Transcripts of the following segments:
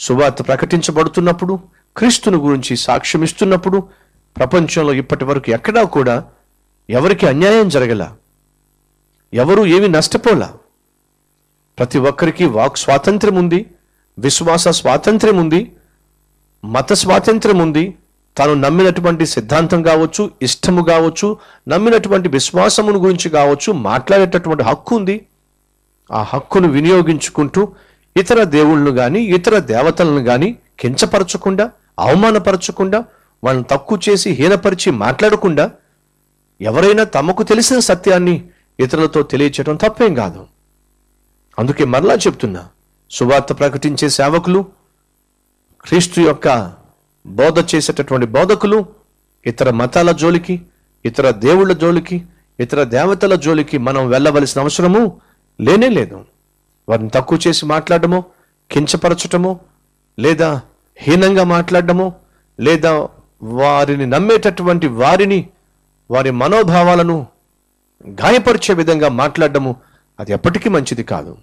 సువార్త ప్రకటించబడుతున్నప్పుడు క్రీస్తుని గురించి సాక్ష్యమిస్తున్నప్పుడు ప్రపంచంలో ఇప్పటి వరకు ఎక్కడా కూడా ఎవరికి అన్యాయం జరగల ఎవరు ఏమి నష్టపోలా ప్రతి ఒక్కరికి వాక్ స్వాతంత్ర్యం ఉంది విశ్వాస స్వాతంత్ర్యం ఉంది మత స్వాతంత్ర్యం ఉంది తాను నమ్మినటువంటి సిద్ధాంతం కావచ్చు ఇష్టము కావచ్చు నమ్మినటువంటి విశ్వాసమును గురించి కావచ్చు మాట్లాడేటటువంటి హక్కు ఉంది ఆ హక్కును వినియోగించుకుంటూ ఇతర దేవుళ్ళను గాని ఇతర దేవతలను గాని కించపరచకుండా అవమానపరచకుండా వాళ్ళని తక్కువ చేసి హీనపరిచి మాట్లాడకుండా ఎవరైనా తమకు తెలిసిన సత్యాన్ని ఇతరులతో తెలియచేయడం తప్పేం కాదు అందుకే మరలా చెప్తున్నా సువార్త ప్రకటించే సేవకులు క్రీస్తు యొక్క బోధ చేసేటటువంటి బోధకులు ఇతర మతాల జోలికి ఇతర దేవుళ్ళ జోలికి ఇతర దేవతల జోలికి మనం వెళ్ళవలసిన అవసరము లేనే లేదు వారిని తక్కువ చేసి మాట్లాడటమో కించపరచటమో లేదా హీనంగా మాట్లాడటమో లేదా వారిని నమ్మేటటువంటి వారిని వారి మనోభావాలను గాయపరిచే విధంగా మాట్లాడటము అది ఎప్పటికీ మంచిది కాదు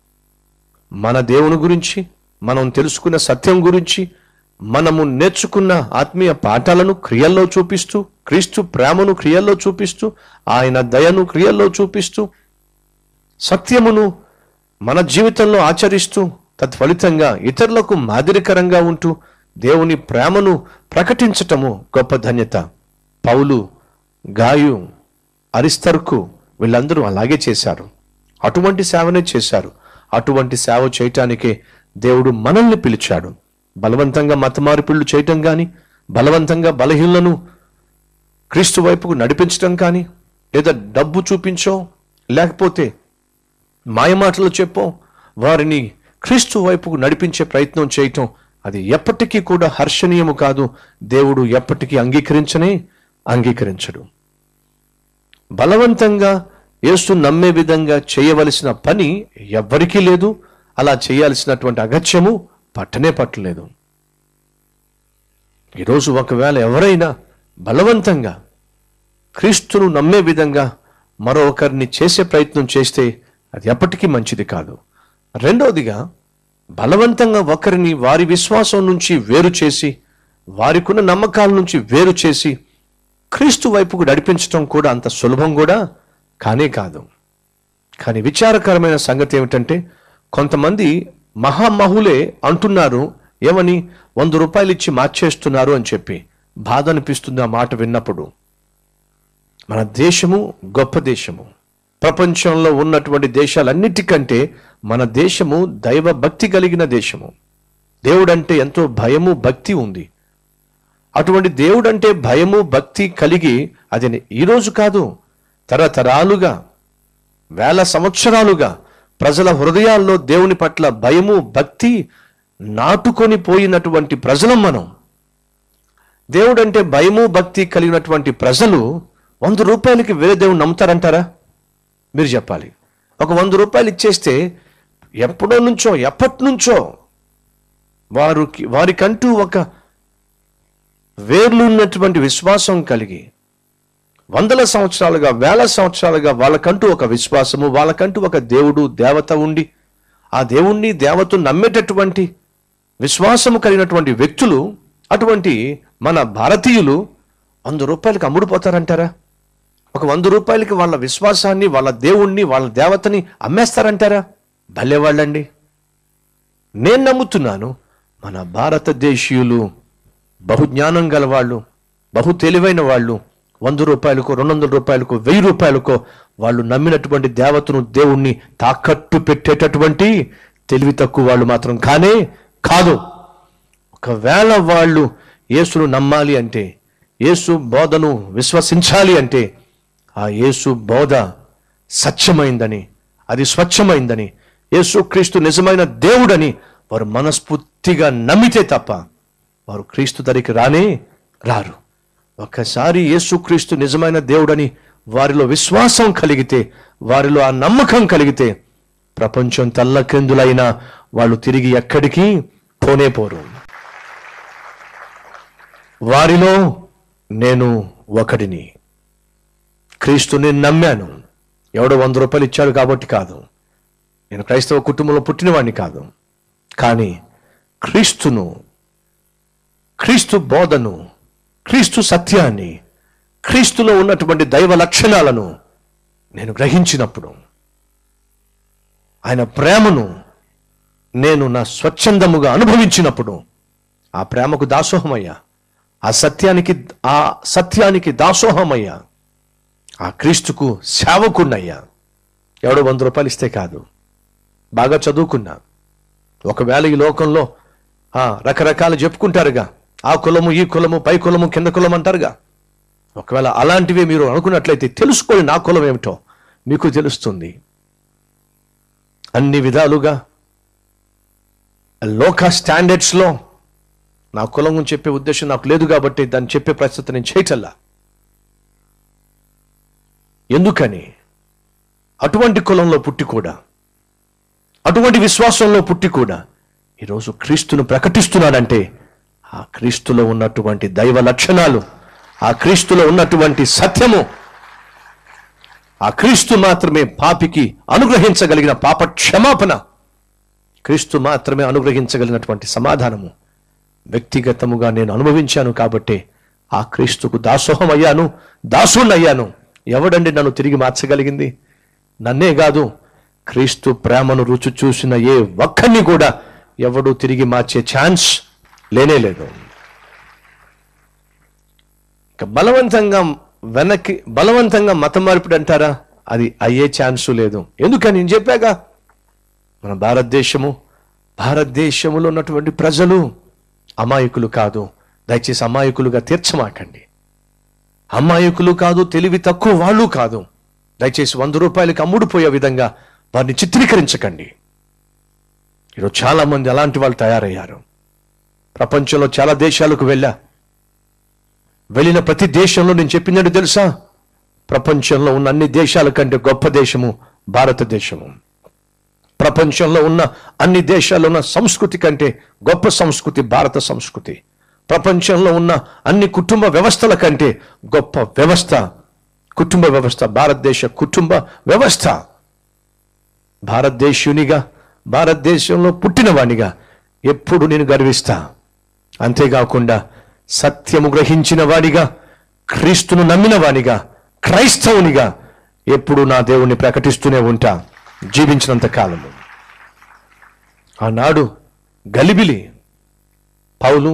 మన దేవుని గురించి మనం తెలుసుకున్న సత్యం గురించి మనము నేర్చుకున్న ఆత్మీయ పాఠాలను క్రియల్లో చూపిస్తూ క్రీస్తు ప్రేమను క్రియల్లో చూపిస్తూ ఆయన దయను క్రియల్లో చూపిస్తూ సత్యమును మన జీవితంలో ఆచరిస్తూ తత్ఫలితంగా ఇతరులకు మాదిరికరంగా ఉంటూ దేవుని ప్రేమను ప్రకటించటము గొప్ప ధన్యత పౌలు గాయు అరిస్తర్కు వీళ్ళందరూ అలాగే చేశారు అటువంటి సేవనే చేశారు అటువంటి సేవ చేయటానికే దేవుడు మనల్ని పిలిచాడు బలవంతంగా మత మార్పిళ్ళు చేయటం కానీ బలవంతంగా బలహీనలను క్రీస్తు వైపుకు నడిపించడం కానీ లేదా డబ్బు చూపించో లేకపోతే మాయమాటలు చెప్పో వారిని క్రీస్తు వైపుకు నడిపించే ప్రయత్నం చేయటం అది ఎప్పటికీ కూడా హర్షణీయము కాదు దేవుడు ఎప్పటికీ అంగీకరించనే అంగీకరించడు బలవంతంగా యేసు నమ్మే విధంగా చేయవలసిన పని ఎవ్వరికీ లేదు అలా చేయాల్సినటువంటి అగత్యము పట్టనే పట్టలేదు ఈరోజు ఒకవేళ ఎవరైనా బలవంతంగా క్రీస్తును నమ్మే విధంగా మరొకరిని చేసే ప్రయత్నం చేస్తే అది ఎప్పటికీ మంచిది కాదు రెండవదిగా బలవంతంగా ఒకరిని వారి విశ్వాసం నుంచి వేరు చేసి వారికున్న నమ్మకాల నుంచి వేరు చేసి క్రీస్తు వైపుకు నడిపించడం కూడా అంత సులభం కూడా కానే కాదు కానీ విచారకరమైన సంగతి ఏమిటంటే కొంతమంది మహామహులే అంటున్నారు ఏమని వంద రూపాయలు ఇచ్చి మార్చేస్తున్నారు అని చెప్పి బాధ అనిపిస్తుంది ఆ మాట విన్నప్పుడు మన దేశము గొప్ప దేశము ప్రపంచంలో ఉన్నటువంటి దేశాలన్నిటికంటే మన దేశము దైవ భక్తి కలిగిన దేశము దేవుడంటే ఎంతో భయము భక్తి ఉంది అటువంటి దేవుడంటే భయము భక్తి కలిగి అది ఈరోజు కాదు తరతరాలుగా వేల సంవత్సరాలుగా ప్రజల హృదయాల్లో దేవుని పట్ల భయము భక్తి నాటుకొని పోయినటువంటి ప్రజలం మనం దేవుడంటే భయము భక్తి కలిగినటువంటి ప్రజలు వంద రూపాయలకి వేరే దేవుని నమ్ముతారంటారా మీరు చెప్పాలి ఒక వంద రూపాయలు ఇచ్చేస్తే ఎప్పుడో నుంచో ఎప్పటి నుంచో వారికి వారికంటూ ఒక వేర్లు ఉన్నటువంటి విశ్వాసం కలిగి వందల సంవత్సరాలుగా వేల సంవత్సరాలుగా వాళ్ళకంటూ ఒక విశ్వాసము వాళ్ళకంటూ ఒక దేవుడు దేవత ఉండి ఆ దేవుణ్ణి దేవతను నమ్మేటటువంటి విశ్వాసము కలిగినటువంటి వ్యక్తులు అటువంటి మన భారతీయులు వంద రూపాయలకి అమ్ముడుపోతారంటారా ఒక వంద రూపాయలకి వాళ్ళ విశ్వాసాన్ని వాళ్ళ దేవుణ్ణి వాళ్ళ దేవతని అమ్మేస్తారంటారా భలే వాళ్ళండి నేను నమ్ముతున్నాను మన భారతదేశీయులు బహుజ్ఞానం గల వాళ్ళు బహు తెలివైన వాళ్ళు వంద రూపాయలకు రెండు వందల రూపాయలకు వెయ్యి రూపాయలకో వాళ్ళు నమ్మినటువంటి దేవతను దేవుణ్ణి తాకట్టు పెట్టేటటువంటి తెలివి తక్కువ వాళ్ళు మాత్రం కానే కాదు ఒకవేళ వాళ్ళు యేసును నమ్మాలి అంటే యేసు బోధను విశ్వసించాలి అంటే ఆ యేసు బోధ సత్యమైందని అది స్వచ్ఛమైందని యేసుక్రీస్తు నిజమైన దేవుడని వారు మనస్ఫూర్తిగా నమ్మితే తప్ప వారు క్రీస్తు దరికి రానే రారు ఒక్కసారి యేసుక్రీస్తు నిజమైన దేవుడని వారిలో విశ్వాసం కలిగితే వారిలో ఆ నమ్మకం కలిగితే ప్రపంచం తల్లక్రిందులైనా వాళ్ళు తిరిగి ఎక్కడికి పోనే పోరు వారిలో నేను ఒకడిని క్రీస్తుని నమ్మాను ఎవడో వంద రూపాయలు ఇచ్చాడు కాబట్టి కాదు నేను క్రైస్తవ కుటుంబంలో పుట్టినవాడిని కాదు కానీ క్రీస్తును క్రీస్తు బోధను క్రీస్తు సత్యాన్ని క్రీస్తులో ఉన్నటువంటి దైవ లక్షణాలను నేను గ్రహించినప్పుడు ఆయన ప్రేమను నేను నా స్వచ్ఛందముగా అనుభవించినప్పుడు ఆ ప్రేమకు దాసోహమయ్యా ఆ సత్యానికి ఆ సత్యానికి దాసోహమయ్యా ఆ క్రీస్తుకు సేవకున్నయ్యా ఎవడో వంద రూపాయలు ఇస్తే కాదు బాగా చదువుకున్నా ఒకవేళ ఈ లోకంలో ఆ రకరకాలు చెప్పుకుంటారుగా ఆ కులము ఈ కులము పై కులము కింద కులం అంటారుగా ఒకవేళ అలాంటివి మీరు అనుకున్నట్లయితే తెలుసుకోండి నా కులం ఏమిటో మీకు తెలుస్తుంది అన్ని విధాలుగా లోక స్టాండర్డ్స్లో నా కులం గురించి చెప్పే ఉద్దేశం నాకు లేదు కాబట్టి దాన్ని చెప్పే పరిస్థితి నేను చేయటల్లా ఎందుకని అటువంటి కులంలో పుట్టి కూడా అటువంటి విశ్వాసంలో పుట్టి కూడా ఈరోజు క్రీస్తును ప్రకటిస్తున్నాడంటే ఆ క్రీస్తులో ఉన్నటువంటి దైవ లక్షణాలు ఆ క్రీస్తులో ఉన్నటువంటి సత్యము ఆ క్రీస్తు మాత్రమే పాపికి అనుగ్రహించగలిగిన పాప క్షమాపణ క్రీస్తు మాత్రమే అనుగ్రహించగలిగినటువంటి సమాధానము వ్యక్తిగతముగా నేను అనుభవించాను కాబట్టి ఆ క్రీస్తుకు దాసోహం అయ్యాను దాసుణ్ణయ్యాను ఎవడండి నన్ను తిరిగి మార్చగలిగింది నన్నే కాదు క్రీస్తు ప్రేమను రుచి చూసిన ఏ ఒక్కరిని కూడా ఎవడు తిరిగి మార్చే ఛాన్స్ లేనే లేదు ఇక బలవంతంగా వెనక్కి బలవంతంగా మత మార్పిడి అంటారా అది అయ్యే ఛాన్సు లేదు ఎందుకని నేను చెప్పాక మన భారతదేశము భారతదేశంలో ఉన్నటువంటి ప్రజలు అమాయకులు కాదు దయచేసి అమాయకులుగా తీర్చమాకండి అమాయకులు కాదు తెలివి తక్కువ వాళ్ళు కాదు దయచేసి వంద రూపాయలకి అమ్ముడుపోయే విధంగా వారిని చిత్రీకరించకండి ఈరోజు చాలా మంది అలాంటి వాళ్ళు తయారయ్యారు ప్రపంచంలో చాలా దేశాలకు వెళ్ళా వెళ్ళిన ప్రతి దేశంలో నేను చెప్పిందంటే తెలుసా ప్రపంచంలో ఉన్న అన్ని దేశాల కంటే గొప్ప దేశము భారతదేశము ప్రపంచంలో ఉన్న అన్ని దేశాల్లో ఉన్న సంస్కృతి కంటే గొప్ప సంస్కృతి భారత సంస్కృతి ప్రపంచంలో ఉన్న అన్ని కుటుంబ వ్యవస్థల కంటే గొప్ప వ్యవస్థ కుటుంబ వ్యవస్థ భారతదేశ కుటుంబ వ్యవస్థ భారతదేశునిగా భారతదేశంలో పుట్టినవాడిగా ఎప్పుడు నేను గర్విస్తా అంతేకాకుండా సత్యము గ్రహించిన వాడిగా క్రీస్తును నమ్మిన వాడిగా క్రైస్తవునిగా ఎప్పుడు నా దేవుణ్ణి ప్రకటిస్తూనే ఉంటా జీవించినంత కాలము ఆనాడు గలిబిలి పౌలు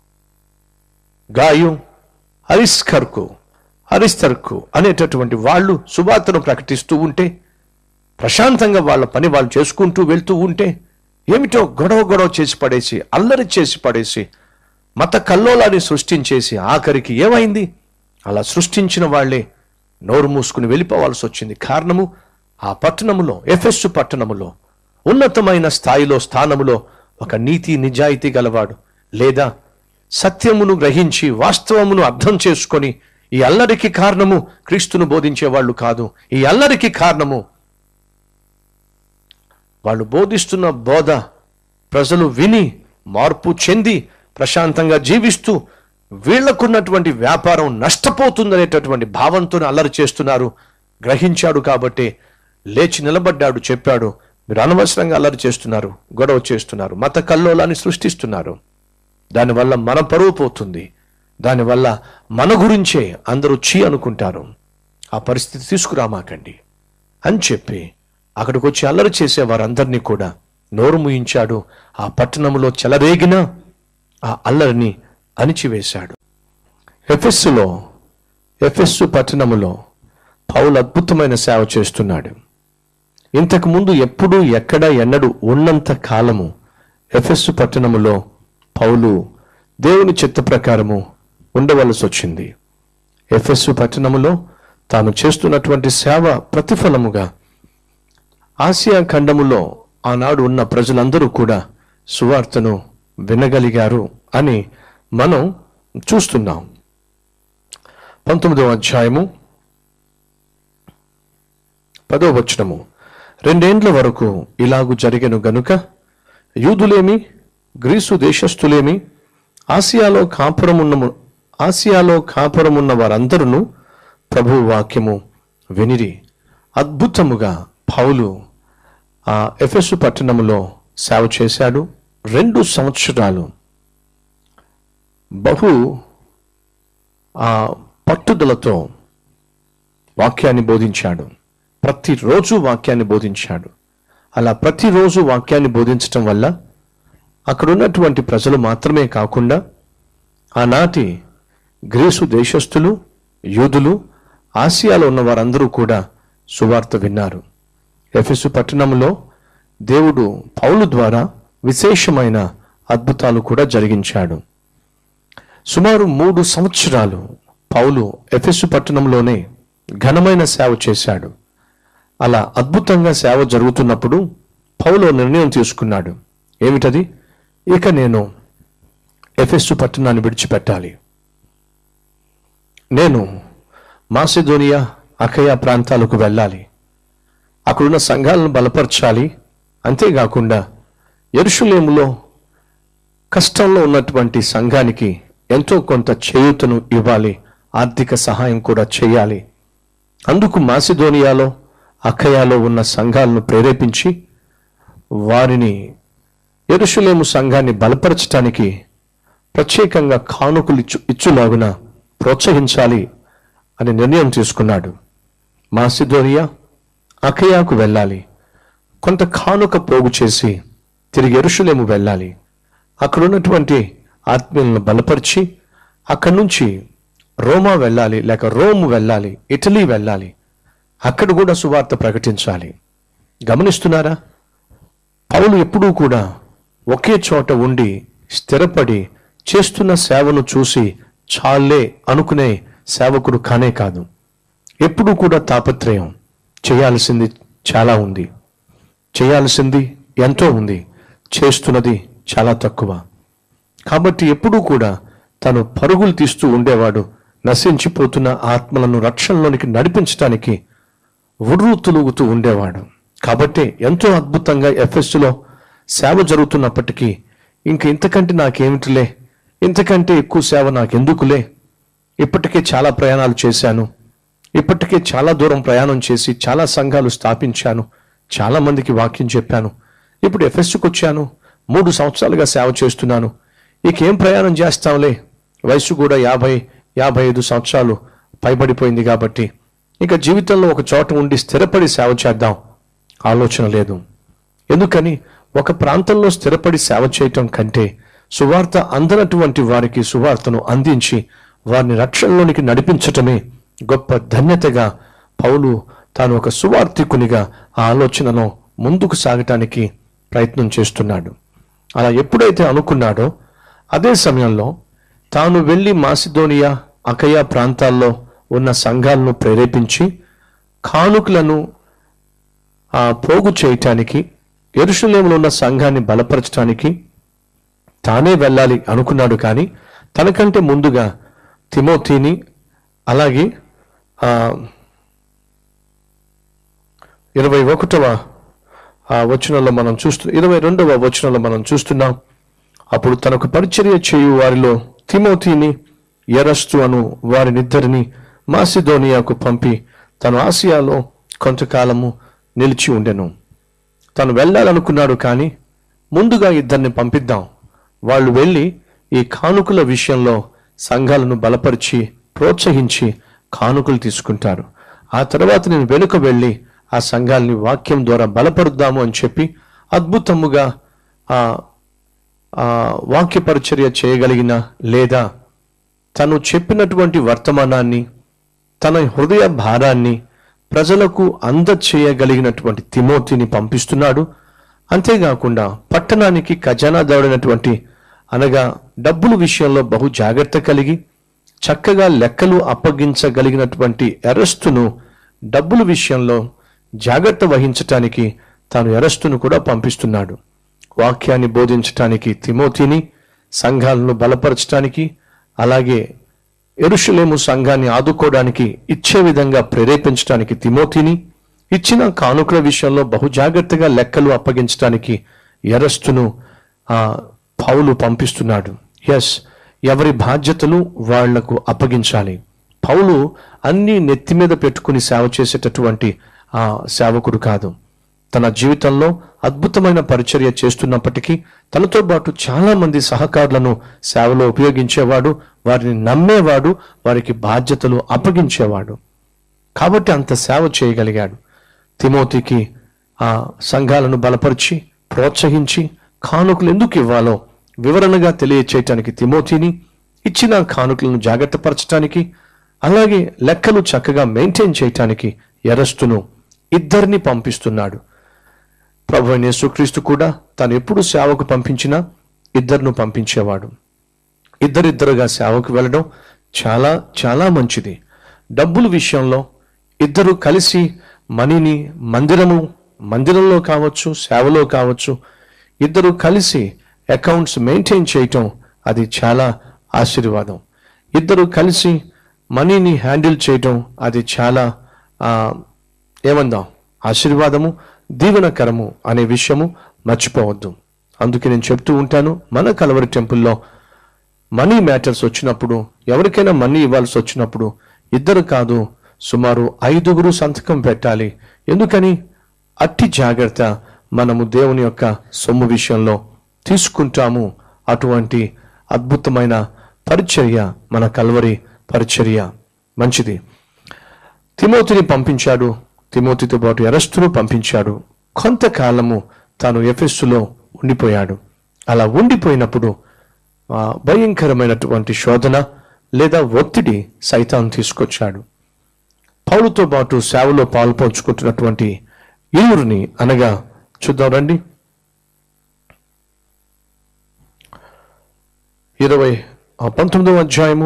గాయు హరిస్కర్కు హరిస్తర్కు అనేటటువంటి వాళ్ళు సువార్తను ప్రకటిస్తూ ఉంటే ప్రశాంతంగా వాళ్ళ పని వాళ్ళు చేసుకుంటూ వెళ్తూ ఉంటే ఏమిటో గొడవ గొడవ చేసి పడేసి అల్లరి చేసి పడేసి మత కల్లోలాన్ని సృష్టించేసి ఆఖరికి ఏమైంది అలా సృష్టించిన వాళ్ళే నోరు మూసుకుని వెళ్ళిపోవాల్సి వచ్చింది కారణము ఆ పట్టణములో ఎఫెస్సు పట్టణములో ఉన్నతమైన స్థాయిలో స్థానములో ఒక నీతి నిజాయితీ గలవాడు లేదా సత్యమును గ్రహించి వాస్తవమును అర్థం చేసుకొని ఈ అల్లరికి కారణము క్రీస్తును బోధించే వాళ్ళు కాదు ఈ అల్లరికి కారణము వాళ్ళు బోధిస్తున్న బోధ ప్రజలు విని మార్పు చెంది ప్రశాంతంగా జీవిస్తూ వీళ్లకున్నటువంటి వ్యాపారం నష్టపోతుందనేటటువంటి భావంతో అల్లరి చేస్తున్నారు గ్రహించాడు కాబట్టి లేచి నిలబడ్డాడు చెప్పాడు మీరు అనవసరంగా అల్లరి చేస్తున్నారు గొడవ చేస్తున్నారు మత కల్లోలాన్ని సృష్టిస్తున్నారు దానివల్ల మన పరువు పోతుంది దానివల్ల మన గురించే అందరూ చీ అనుకుంటారు ఆ పరిస్థితి తీసుకురామాకండి అని చెప్పి అక్కడికి వచ్చి అల్లరి చేసే వారందరినీ కూడా నోరు ముయించాడు ఆ పట్టణంలో చెలరేగిన ఆ అల్లరిని అణిచివేశాడు ఎఫెస్సులో ఎఫెస్సు పట్టణములో పౌలు అద్భుతమైన సేవ చేస్తున్నాడు ఇంతకు ముందు ఎప్పుడు ఎక్కడ ఎన్నడు ఉన్నంత కాలము ఎఫెస్సు పట్టణములో పౌలు దేవుని చిత్త ప్రకారము ఉండవలసి వచ్చింది ఎఫెస్సు పట్టణములో తాను చేస్తున్నటువంటి సేవ ప్రతిఫలముగా ఆసియా ఖండములో ఆనాడు ఉన్న ప్రజలందరూ కూడా సువార్తను వినగలిగారు అని మనం చూస్తున్నాం పంతొమ్మిదవ అధ్యాయము పదో వచనము రెండేండ్ల వరకు ఇలాగు జరిగెను గనుక యూదులేమి గ్రీసు దేశస్థులేమి ఆసియాలో కాపురమున్న ఆసియాలో కాపురమున్న వారందరూ ప్రభు వాక్యము వినిరి అద్భుతముగా పౌలు ఆ ఎఫెసు పట్టణములో సేవ చేశాడు రెండు సంవత్సరాలు బహు ఆ పట్టుదలతో వాక్యాన్ని బోధించాడు ప్రతిరోజు వాక్యాన్ని బోధించాడు అలా ప్రతిరోజు వాక్యాన్ని బోధించటం వల్ల అక్కడ ఉన్నటువంటి ప్రజలు మాత్రమే కాకుండా ఆనాటి గ్రీసు దేశస్థులు యూదులు ఆసియాలో ఉన్న వారందరూ కూడా సువార్త విన్నారు ఎఫెసు పట్టణంలో దేవుడు పౌలు ద్వారా విశేషమైన అద్భుతాలు కూడా జరిగించాడు సుమారు మూడు సంవత్సరాలు పౌలు ఎఫెసు పట్టణంలోనే ఘనమైన సేవ చేశాడు అలా అద్భుతంగా సేవ జరుగుతున్నప్పుడు పౌలు నిర్ణయం తీసుకున్నాడు ఏమిటది ఇక నేను ఎఫెస్సు పట్టణాన్ని విడిచిపెట్టాలి నేను మాసిదోనియా అకయా ప్రాంతాలకు వెళ్ళాలి అక్కడున్న సంఘాలను బలపరచాలి అంతేకాకుండా ఎరుషులేములో కష్టంలో ఉన్నటువంటి సంఘానికి ఎంతో కొంత చేయూతను ఇవ్వాలి ఆర్థిక సహాయం కూడా చేయాలి అందుకు మాసిదోనియాలో అఖయాలో ఉన్న సంఘాలను ప్రేరేపించి వారిని ఎరుషులేము సంఘాన్ని బలపరచటానికి ప్రత్యేకంగా కానుకలు ఇచ్చు ఇచ్చులాగున ప్రోత్సహించాలి అని నిర్ణయం తీసుకున్నాడు మాసిదోనియా అకయాకు వెళ్ళాలి కొంత కానుక పోగు చేసి తిరిగి ఎరుషులేము వెళ్ళాలి అక్కడ ఉన్నటువంటి ఆత్మీయులను బలపరిచి అక్కడి నుంచి రోమా వెళ్ళాలి లేక రోమ్ వెళ్ళాలి ఇటలీ వెళ్ళాలి అక్కడ కూడా సువార్త ప్రకటించాలి గమనిస్తున్నారా పౌలు ఎప్పుడూ కూడా ఒకే చోట ఉండి స్థిరపడి చేస్తున్న సేవను చూసి చాలే అనుకునే సేవకుడు కానే కాదు ఎప్పుడూ కూడా తాపత్రయం చేయాల్సింది చాలా ఉంది చేయాల్సింది ఎంతో ఉంది చేస్తున్నది చాలా తక్కువ కాబట్టి ఎప్పుడూ కూడా తను పరుగులు తీస్తూ ఉండేవాడు నశించిపోతున్న ఆత్మలను రక్షణలోనికి నడిపించడానికి ఉర్రు తులుగుతూ ఉండేవాడు కాబట్టి ఎంతో అద్భుతంగా ఎఫ్ఎస్లో సేవ జరుగుతున్నప్పటికీ ఇంక ఇంతకంటే నాకేమిటిలే ఇంతకంటే ఎక్కువ సేవ నాకెందుకులే ఇప్పటికే చాలా ప్రయాణాలు చేశాను ఇప్పటికే చాలా దూరం ప్రయాణం చేసి చాలా సంఘాలు స్థాపించాను చాలా మందికి వాక్యం చెప్పాను ఇప్పుడు ఎఫ్ఎస్కి వచ్చాను మూడు సంవత్సరాలుగా సేవ చేస్తున్నాను ఇకేం ప్రయాణం చేస్తాంలే వయసు కూడా యాభై యాభై ఐదు సంవత్సరాలు పైబడిపోయింది కాబట్టి ఇక జీవితంలో ఒక చోట ఉండి స్థిరపడి సేవ చేద్దాం ఆలోచన లేదు ఎందుకని ఒక ప్రాంతంలో స్థిరపడి సేవ చేయటం కంటే సువార్త అందనటువంటి వారికి సువార్తను అందించి వారిని రక్షణలోనికి నడిపించటమే గొప్ప ధన్యతగా పౌలు తాను ఒక సువార్థికునిగా ఆ ఆలోచనను ముందుకు సాగటానికి ప్రయత్నం చేస్తున్నాడు అలా ఎప్పుడైతే అనుకున్నాడో అదే సమయంలో తాను వెళ్ళి మాసిదోనియా అకయా ప్రాంతాల్లో ఉన్న సంఘాలను ప్రేరేపించి కానుకలను ఆ పోగు చేయటానికి ఎరుషులేములో ఉన్న సంఘాన్ని బలపరచడానికి తానే వెళ్ళాలి అనుకున్నాడు కానీ తనకంటే ముందుగా తిమోతిని అలాగే ఆ, ఇరవై ఒకటవ ఆ వచనంలో మనం చూస్తూ ఇరవై రెండవ వచనంలో మనం చూస్తున్నాం అప్పుడు తనకు పరిచర్య చేయు వారిలో తిమోతిని ఎరస్తు అను వారినిద్దరిని మాసిదోనియాకు పంపి తను ఆసియాలో కొంతకాలము నిలిచి ఉండెను తను వెళ్ళాలనుకున్నాడు కానీ ముందుగా ఇద్దరిని పంపిద్దాం వాళ్ళు వెళ్ళి ఈ కానుకల విషయంలో సంఘాలను బలపరిచి ప్రోత్సహించి కానుకలు తీసుకుంటారు ఆ తర్వాత నేను వెనుక వెళ్ళి ఆ సంఘాలని వాక్యం ద్వారా బలపరుద్దాము అని చెప్పి అద్భుతముగా ఆ ఆ వాక్య పరిచర్య చేయగలిగిన లేదా తను చెప్పినటువంటి వర్తమానాన్ని తన హృదయ భారాన్ని ప్రజలకు అందచేయగలిగినటువంటి తిమోతిని పంపిస్తున్నాడు అంతేకాకుండా పట్టణానికి ఖజానాదారుడైనటువంటి అనగా డబ్బుల విషయంలో బహు జాగ్రత్త కలిగి చక్కగా లెక్కలు అప్పగించగలిగినటువంటి ఎరస్తును డబ్బుల విషయంలో జాగ్రత్త వహించటానికి తాను ఎరస్తును కూడా పంపిస్తున్నాడు వాక్యాన్ని బోధించటానికి తిమోతిని సంఘాలను బలపరచటానికి అలాగే ఎరుషులేము సంఘాన్ని ఆదుకోవడానికి ఇచ్చే విధంగా ప్రేరేపించడానికి తిమోతిని ఇచ్చిన కానుకల విషయంలో బహు జాగ్రత్తగా లెక్కలు అప్పగించడానికి ఎరస్తును ఆ పౌలు పంపిస్తున్నాడు ఎస్ ఎవరి బాధ్యతలు వాళ్లకు అప్పగించాలి పౌలు అన్ని నెత్తి మీద పెట్టుకుని సేవ చేసేటటువంటి ఆ సేవకుడు కాదు తన జీవితంలో అద్భుతమైన పరిచర్య చేస్తున్నప్పటికీ తనతో పాటు చాలా మంది సహకారులను సేవలో ఉపయోగించేవాడు వారిని నమ్మేవాడు వారికి బాధ్యతలు అప్పగించేవాడు కాబట్టి అంత సేవ చేయగలిగాడు తిమోతికి ఆ సంఘాలను బలపరిచి ప్రోత్సహించి కానుకలు ఎందుకు ఇవ్వాలో వివరణగా తెలియచేయటానికి తిమోతిని ఇచ్చిన కానుకలను జాగ్రత్తపరచటానికి అలాగే లెక్కలు చక్కగా మెయింటైన్ చేయటానికి ఎరస్తును ఇద్దరిని పంపిస్తున్నాడు ప్రభు అయిన యేసుక్రీస్తు కూడా తాను ఎప్పుడు సేవకు పంపించినా ఇద్దరును పంపించేవాడు ఇద్దరిద్దరుగా సేవకు వెళ్ళడం చాలా చాలా మంచిది డబ్బుల విషయంలో ఇద్దరు కలిసి మనీని మందిరము మందిరంలో కావచ్చు సేవలో కావచ్చు ఇద్దరు కలిసి అకౌంట్స్ మెయింటైన్ చేయటం అది చాలా ఆశీర్వాదం ఇద్దరు కలిసి మనీని హ్యాండిల్ చేయటం అది చాలా ఆ, ఏమందాం ఆశీర్వాదము దీవెనకరము అనే విషయము మర్చిపోవద్దు అందుకే నేను చెప్తూ ఉంటాను మన కలవరి టెంపుల్లో మనీ మ్యాటర్స్ వచ్చినప్పుడు ఎవరికైనా మనీ ఇవ్వాల్సి వచ్చినప్పుడు ఇద్దరు కాదు సుమారు ఐదుగురు సంతకం పెట్టాలి ఎందుకని అట్టి జాగ్రత్త మనము దేవుని యొక్క సొమ్ము విషయంలో తీసుకుంటాము అటువంటి అద్భుతమైన పరిచర్య మన కల్వరి పరిచర్య మంచిది తిమోతిని పంపించాడు తిమోతితో పాటు ఎరస్తును పంపించాడు కొంతకాలము తాను ఎఫెస్సులో ఉండిపోయాడు అలా ఉండిపోయినప్పుడు ఆ, భయంకరమైనటువంటి శోధన లేదా ఒత్తిడి సైతాన్ తీసుకొచ్చాడు పౌలుతో పాటు సేవలో పాల్పంచుకుంటున్నటువంటి ఇరువురిని అనగా చూద్దాం రండి ఇరవై ఆ, పంతొమ్మిదవ అధ్యాయము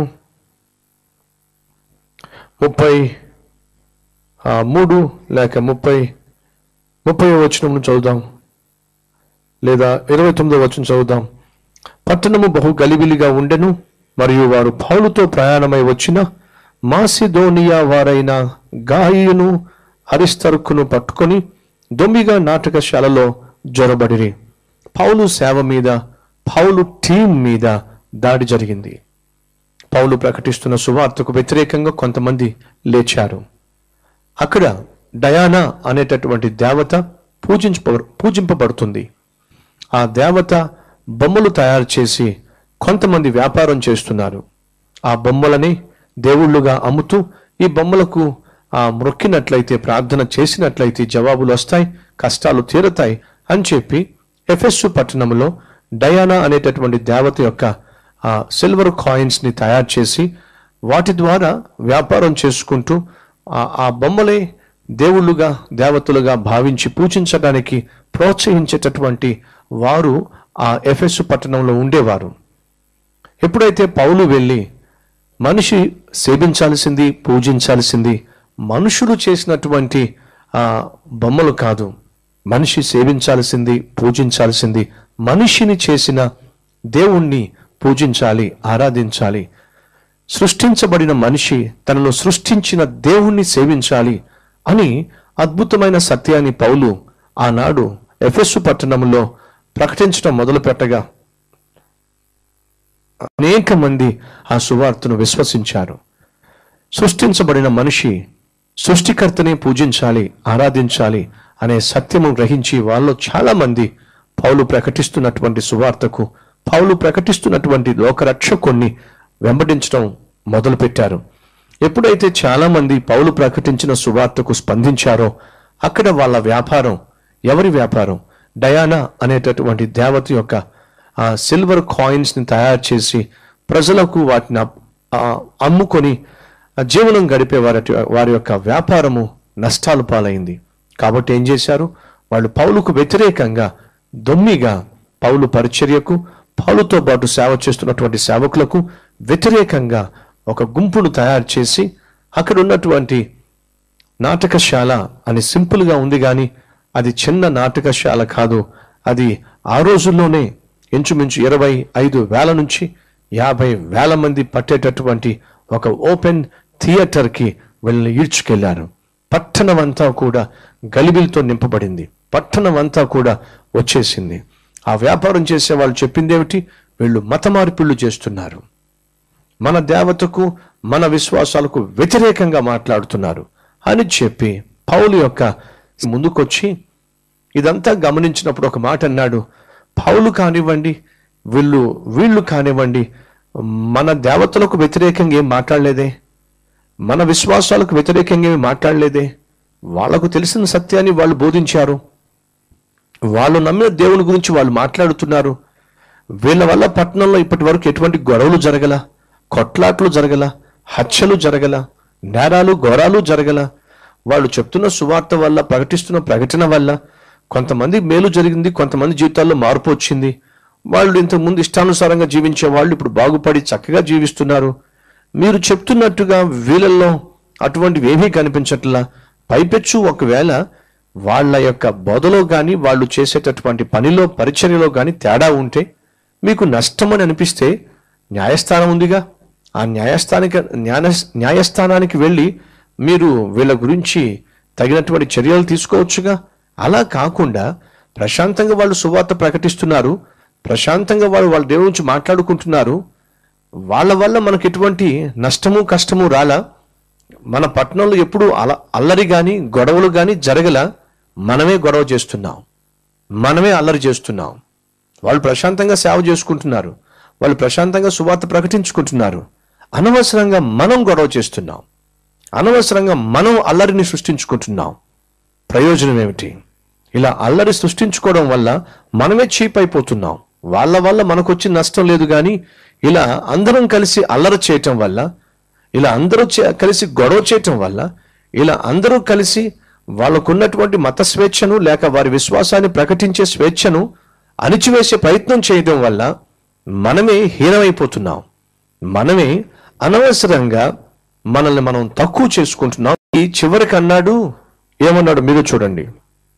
ముప్పై ఆ, మూడు లేక ముప్పై ముప్పై వచనం చదువుదాం లేదా ఇరవై తొమ్మిదో వచనం చదువుదాం పట్టణము బహు గలిబిలిగా ఉండెను మరియు వారు పౌలుతో ప్రయాణమై వచ్చిన మాసిదోనియా వారైన గాయిను అరిస్తరుకును పట్టుకొని దొమ్మిగా నాటకశాలలో జొరబడిరి పౌలు సేవ మీద పౌలు టీం మీద దాడి జరిగింది పౌలు ప్రకటిస్తున్న సువార్తకు వ్యతిరేకంగా కొంతమంది లేచారు అక్కడ డయానా అనేటటువంటి దేవత పూజించ పూజింపబడుతుంది ఆ దేవత బొమ్మలు తయారు చేసి కొంతమంది వ్యాపారం చేస్తున్నారు ఆ బొమ్మలని దేవుళ్ళుగా అమ్ముతూ ఈ బొమ్మలకు ఆ మొక్కినట్లయితే ప్రార్థన చేసినట్లయితే జవాబులు వస్తాయి కష్టాలు తీరతాయి అని చెప్పి ఎఫెస్సు పట్టణంలో డయానా అనేటటువంటి దేవత యొక్క ఆ సిల్వర్ కాయిన్స్ ని తయారు చేసి వాటి ద్వారా వ్యాపారం చేసుకుంటూ ఆ- ఆ బొమ్మలే దేవుళ్ళుగా దేవతలుగా భావించి పూజించడానికి ప్రోత్సహించేటటువంటి వారు ఆ ఎఫెస్ పట్టణంలో ఉండేవారు ఎప్పుడైతే పౌలు వెళ్ళి మనిషి సేవించాల్సింది పూజించాల్సింది మనుషులు చేసినటువంటి ఆ బొమ్మలు కాదు మనిషి సేవించాల్సింది పూజించాల్సింది మనిషిని చేసిన దేవుణ్ణి పూజించాలి ఆరాధించాలి సృష్టించబడిన మనిషి తనను సృష్టించిన దేవుణ్ణి సేవించాలి అని అద్భుతమైన సత్యాన్ని పౌలు ఆనాడు ఎఫెస్సు పట్టణంలో ప్రకటించడం మొదలుపెట్టగా అనేక మంది ఆ సువార్తను విశ్వసించారు సృష్టించబడిన మనిషి సృష్టికర్తనే పూజించాలి ఆరాధించాలి అనే సత్యము గ్రహించి వాళ్ళు చాలా మంది పౌలు ప్రకటిస్తున్నటువంటి సువార్తకు పౌలు ప్రకటిస్తున్నటువంటి లోకరక్షకుణ్ణి వెంబడించడం మొదలుపెట్టారు ఎప్పుడైతే చాలా మంది పౌలు ప్రకటించిన సువార్తకు స్పందించారో అక్కడ వాళ్ళ వ్యాపారం ఎవరి వ్యాపారం డయానా అనేటటువంటి దేవత యొక్క ఆ సిల్వర్ కాయిన్స్ ని తయారు చేసి ప్రజలకు వాటిని అప్- ఆ, అమ్ముకొని ఆ జీవనం గడిపే వారి వారి యొక్క వ్యాపారము నష్టాలు పాలైంది కాబట్టి ఏం చేశారు వాళ్ళు పౌలుకు వ్యతిరేకంగా దొమ్మిగా పౌలు పరిచర్యకు పౌలుతో పాటు సేవ చేస్తున్నటువంటి సేవకులకు వ్యతిరేకంగా ఒక గుంపును తయారు చేసి అక్కడ ఉన్నటువంటి నాటకశాల అని సింపుల్గా ఉంది కానీ అది చిన్న నాటకశాల కాదు అది ఆ రోజుల్లోనే ఇంచుమించు ఇరవై ఐదు వేల నుంచి యాభై వేల మంది పట్టేటటువంటి ఒక ఓపెన్ థియేటర్కి వీళ్ళని ఈడ్చుకెళ్లారు పట్టణం అంతా కూడా గలిబిలితో నింపబడింది పట్టణం అంతా కూడా వచ్చేసింది ఆ వ్యాపారం చేసే వాళ్ళు చెప్పిందేమిటి వీళ్ళు మత మార్పిళ్ళు చేస్తున్నారు మన దేవతకు మన విశ్వాసాలకు వ్యతిరేకంగా మాట్లాడుతున్నారు అని చెప్పి పౌలు యొక్క ముందుకొచ్చి ఇదంతా గమనించినప్పుడు ఒక మాట అన్నాడు పౌలు కానివ్వండి వీళ్ళు వీళ్ళు కానివ్వండి మన దేవతలకు వ్యతిరేకంగా ఏం మాట్లాడలేదే మన విశ్వాసాలకు వ్యతిరేకంగా ఏమి మాట్లాడలేదే వాళ్లకు తెలిసిన సత్యాన్ని వాళ్ళు బోధించారు వాళ్ళు నమ్మిన దేవుని గురించి వాళ్ళు మాట్లాడుతున్నారు వీళ్ళ వల్ల పట్టణంలో ఇప్పటి వరకు ఎటువంటి గొడవలు జరగల కొట్లాట్లు జరగల హత్యలు జరగల నేరాలు ఘోరాలు జరగల వాళ్ళు చెప్తున్న సువార్త వల్ల ప్రకటిస్తున్న ప్రకటన వల్ల కొంతమంది మేలు జరిగింది కొంతమంది జీవితాల్లో మార్పు వచ్చింది వాళ్ళు ఇంతకుముందు ఇష్టానుసారంగా జీవించే వాళ్ళు ఇప్పుడు బాగుపడి చక్కగా జీవిస్తున్నారు మీరు చెప్తున్నట్టుగా వీళ్ళల్లో అటువంటివి ఏమీ కనిపించట్లా పైపెచ్చు ఒకవేళ వాళ్ళ యొక్క బోధలో కానీ వాళ్ళు చేసేటటువంటి పనిలో పరిచర్యలో కానీ తేడా ఉంటే మీకు నష్టమని అనిపిస్తే న్యాయస్థానం ఉందిగా ఆ న్యాయస్థానిక న్యాయ న్యాయస్థానానికి వెళ్ళి మీరు వీళ్ళ గురించి తగినటువంటి చర్యలు తీసుకోవచ్చుగా అలా కాకుండా ప్రశాంతంగా వాళ్ళు సువార్త ప్రకటిస్తున్నారు ప్రశాంతంగా వాళ్ళు వాళ్ళ దేవుడి నుంచి మాట్లాడుకుంటున్నారు వాళ్ళ వల్ల మనకు ఎటువంటి నష్టము కష్టము రాలా మన పట్టణంలో ఎప్పుడు అల అల్లరి కానీ గొడవలు కానీ జరగల మనమే గొడవ చేస్తున్నాం మనమే అల్లరి చేస్తున్నాం వాళ్ళు ప్రశాంతంగా సేవ చేసుకుంటున్నారు వాళ్ళు ప్రశాంతంగా సువార్త ప్రకటించుకుంటున్నారు అనవసరంగా మనం గొడవ చేస్తున్నాం అనవసరంగా మనం అల్లరిని సృష్టించుకుంటున్నాం ప్రయోజనం ఏమిటి ఇలా అల్లరి సృష్టించుకోవడం వల్ల మనమే చీప్ అయిపోతున్నాం వాళ్ళ వల్ల మనకు వచ్చి నష్టం లేదు కానీ ఇలా అందరం కలిసి అల్లరి చేయటం వల్ల ఇలా అందరూ చే- కలిసి గొడవ చేయటం వల్ల ఇలా అందరూ కలిసి వాళ్ళకున్నటువంటి మత స్వేచ్ఛను లేక వారి విశ్వాసాన్ని ప్రకటించే స్వేచ్ఛను అణిచివేసే ప్రయత్నం చేయడం వల్ల మనమే హీనమైపోతున్నాం మనమే అనవసరంగా మనల్ని మనం తక్కువ చేసుకుంటున్నాం ఈ చివరికి అన్నాడు ఏమన్నాడు మీరు చూడండి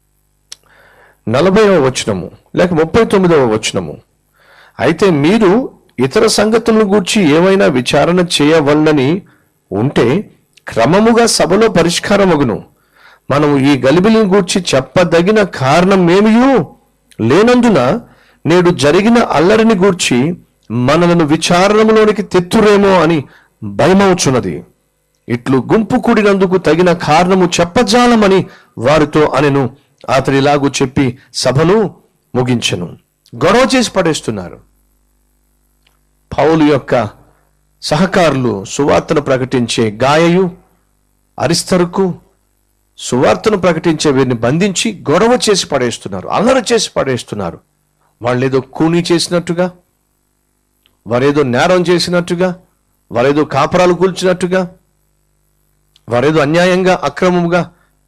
నలభైవ వచనము లేక ముప్పై తొమ్మిదవ వచనము అయితే మీరు ఇతర సంగతులను గూర్చి ఏమైనా విచారణ చేయవలనని ఉంటే క్రమముగా సభలో పరిష్కారమగును మనము ఈ గలిబిలిని గూర్చి చెప్పదగిన కారణం ఏమియూ లేనందున నేడు జరిగిన అల్లరిని గూర్చి మనలను విచారణలోనికి తెత్తురేమో అని భయమవుచున్నది ఇట్లు గుంపు కూడినందుకు తగిన కారణము చెప్పజాలమని వారితో అనెను అతడు ఇలాగూ చెప్పి సభను ముగించెను గొడవ చేసి పడేస్తున్నారు పౌలు యొక్క సహకారులు సువార్తను ప్రకటించే గాయయు అరిస్తరుకు సువార్తను ప్రకటించే వీరిని బంధించి గొడవ చేసి పడేస్తున్నారు అల్లరి చేసి పడేస్తున్నారు వాళ్ళేదో కూనీ చేసినట్టుగా వారేదో నేరం చేసినట్టుగా వారేదో కాపరాలు కూల్చినట్టుగా వారేదో అన్యాయంగా అక్రమముగా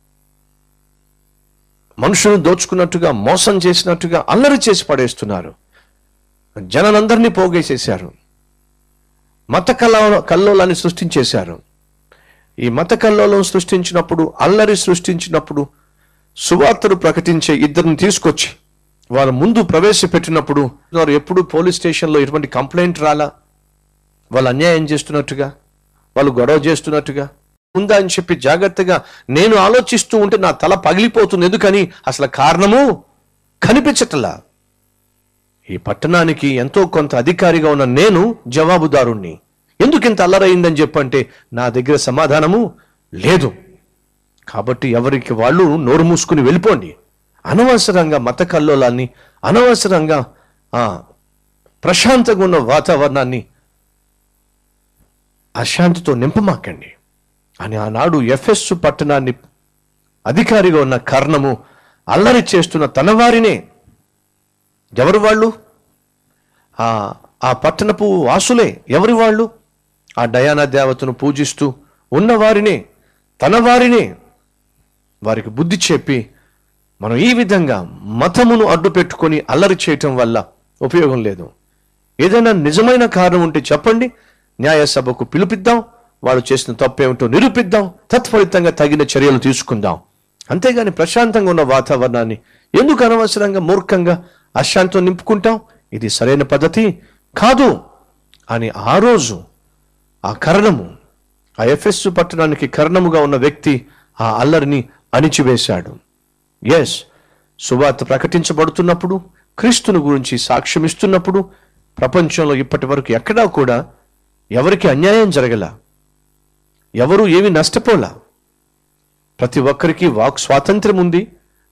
మనుషులను దోచుకున్నట్టుగా మోసం చేసినట్టుగా అల్లరి చేసి పడేస్తున్నారు జనాలందరినీ పోగేసేశారు మత కల్లో కల్లోలాన్ని సృష్టించేశారు ఈ మత కల్లోలం సృష్టించినప్పుడు అల్లరి సృష్టించినప్పుడు సువార్తను ప్రకటించే ఇద్దరిని తీసుకొచ్చి వాళ్ళ ముందు ప్రవేశపెట్టినప్పుడు వారు ఎప్పుడు పోలీస్ స్టేషన్లో ఎటువంటి కంప్లైంట్ రాలా వాళ్ళు అన్యాయం చేస్తున్నట్టుగా వాళ్ళు గొడవ చేస్తున్నట్టుగా ఉందా అని చెప్పి జాగ్రత్తగా నేను ఆలోచిస్తూ ఉంటే నా తల పగిలిపోతుంది ఎందుకని అసలు కారణము కనిపించటలా ఈ పట్టణానికి ఎంతో కొంత అధికారిగా ఉన్న నేను జవాబుదారుణ్ణి ఎందుకు ఇంత అల్లరైందని చెప్పంటే నా దగ్గర సమాధానము లేదు కాబట్టి ఎవరికి వాళ్ళు నోరు మూసుకుని వెళ్ళిపోండి అనవసరంగా మత కల్లోలాన్ని అనవసరంగా ఆ ప్రశాంతంగా ఉన్న వాతావరణాన్ని అశాంతితో నింపమాకండి అని ఆనాడు ఎఫ్ఎస్ పట్టణాన్ని అధికారిగా ఉన్న కారణము అల్లరి చేస్తున్న తన వారినే ఎవరు వాళ్ళు ఆ ఆ పట్టణపు వాసులే ఎవరి వాళ్ళు ఆ డయానా దేవతను పూజిస్తూ ఉన్న వారినే తన వారినే వారికి బుద్ధి చెప్పి మనం ఈ విధంగా మతమును అడ్డు పెట్టుకొని అల్లరి చేయటం వల్ల ఉపయోగం లేదు ఏదైనా నిజమైన కారణం ఉంటే చెప్పండి న్యాయసభకు పిలిపిద్దాం వాళ్ళు చేసిన తప్పేమిటో నిరూపిద్దాం తత్ఫలితంగా తగిన చర్యలు తీసుకుందాం అంతేగాని ప్రశాంతంగా ఉన్న వాతావరణాన్ని ఎందుకు అనవసరంగా మూర్ఖంగా అశాంతం నింపుకుంటాం ఇది సరైన పద్ధతి కాదు అని ఆ రోజు ఆ కరణము ఆ ఎఫెస్ పట్టణానికి కరణముగా ఉన్న వ్యక్తి ఆ అల్లరిని అణిచివేశాడు ఎస్ సువార్త ప్రకటించబడుతున్నప్పుడు క్రీస్తుని గురించి సాక్ష్యం ఇస్తున్నప్పుడు ప్రపంచంలో ఇప్పటి వరకు ఎక్కడా కూడా ఎవరికి అన్యాయం జరగల ఎవరు ఏమి నష్టపోలా ప్రతి ఒక్కరికి వాక్ స్వాతంత్రం ఉంది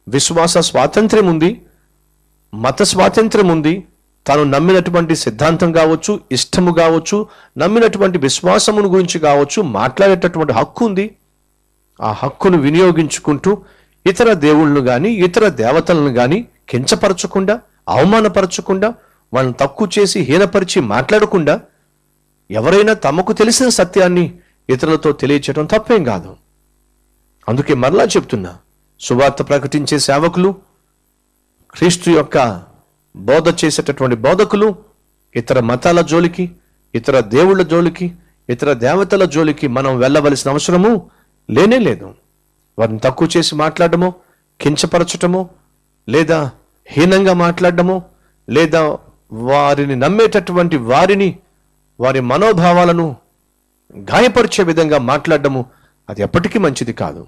విశ్వాస స్వాతంత్ర్యం ఉంది మత స్వాతంత్ర్యం ఉంది తాను నమ్మినటువంటి సిద్ధాంతం కావచ్చు ఇష్టము కావచ్చు నమ్మినటువంటి విశ్వాసమును గురించి కావచ్చు మాట్లాడేటటువంటి హక్కు ఉంది ఆ హక్కును వినియోగించుకుంటూ ఇతర దేవుళ్ళను గాని ఇతర దేవతలను గాని కించపరచకుండా అవమానపరచకుండా వాళ్ళని తక్కువ చేసి హీనపరిచి మాట్లాడకుండా ఎవరైనా తమకు తెలిసిన సత్యాన్ని ఇతరులతో తెలియచేయడం తప్పేం కాదు అందుకే మరలా చెప్తున్నా సువార్త ప్రకటించే సేవకులు క్రీస్తు యొక్క బోధ చేసేటటువంటి బోధకులు ఇతర మతాల జోలికి ఇతర దేవుళ్ళ జోలికి ఇతర దేవతల జోలికి మనం వెళ్ళవలసిన అవసరము లేనే లేదు వారిని తక్కువ చేసి మాట్లాడటమో కించపరచటమో లేదా హీనంగా మాట్లాడటమో లేదా వారిని నమ్మేటటువంటి వారిని వారి మనోభావాలను గాయపరిచే విధంగా మాట్లాడటము అది ఎప్పటికీ మంచిది కాదు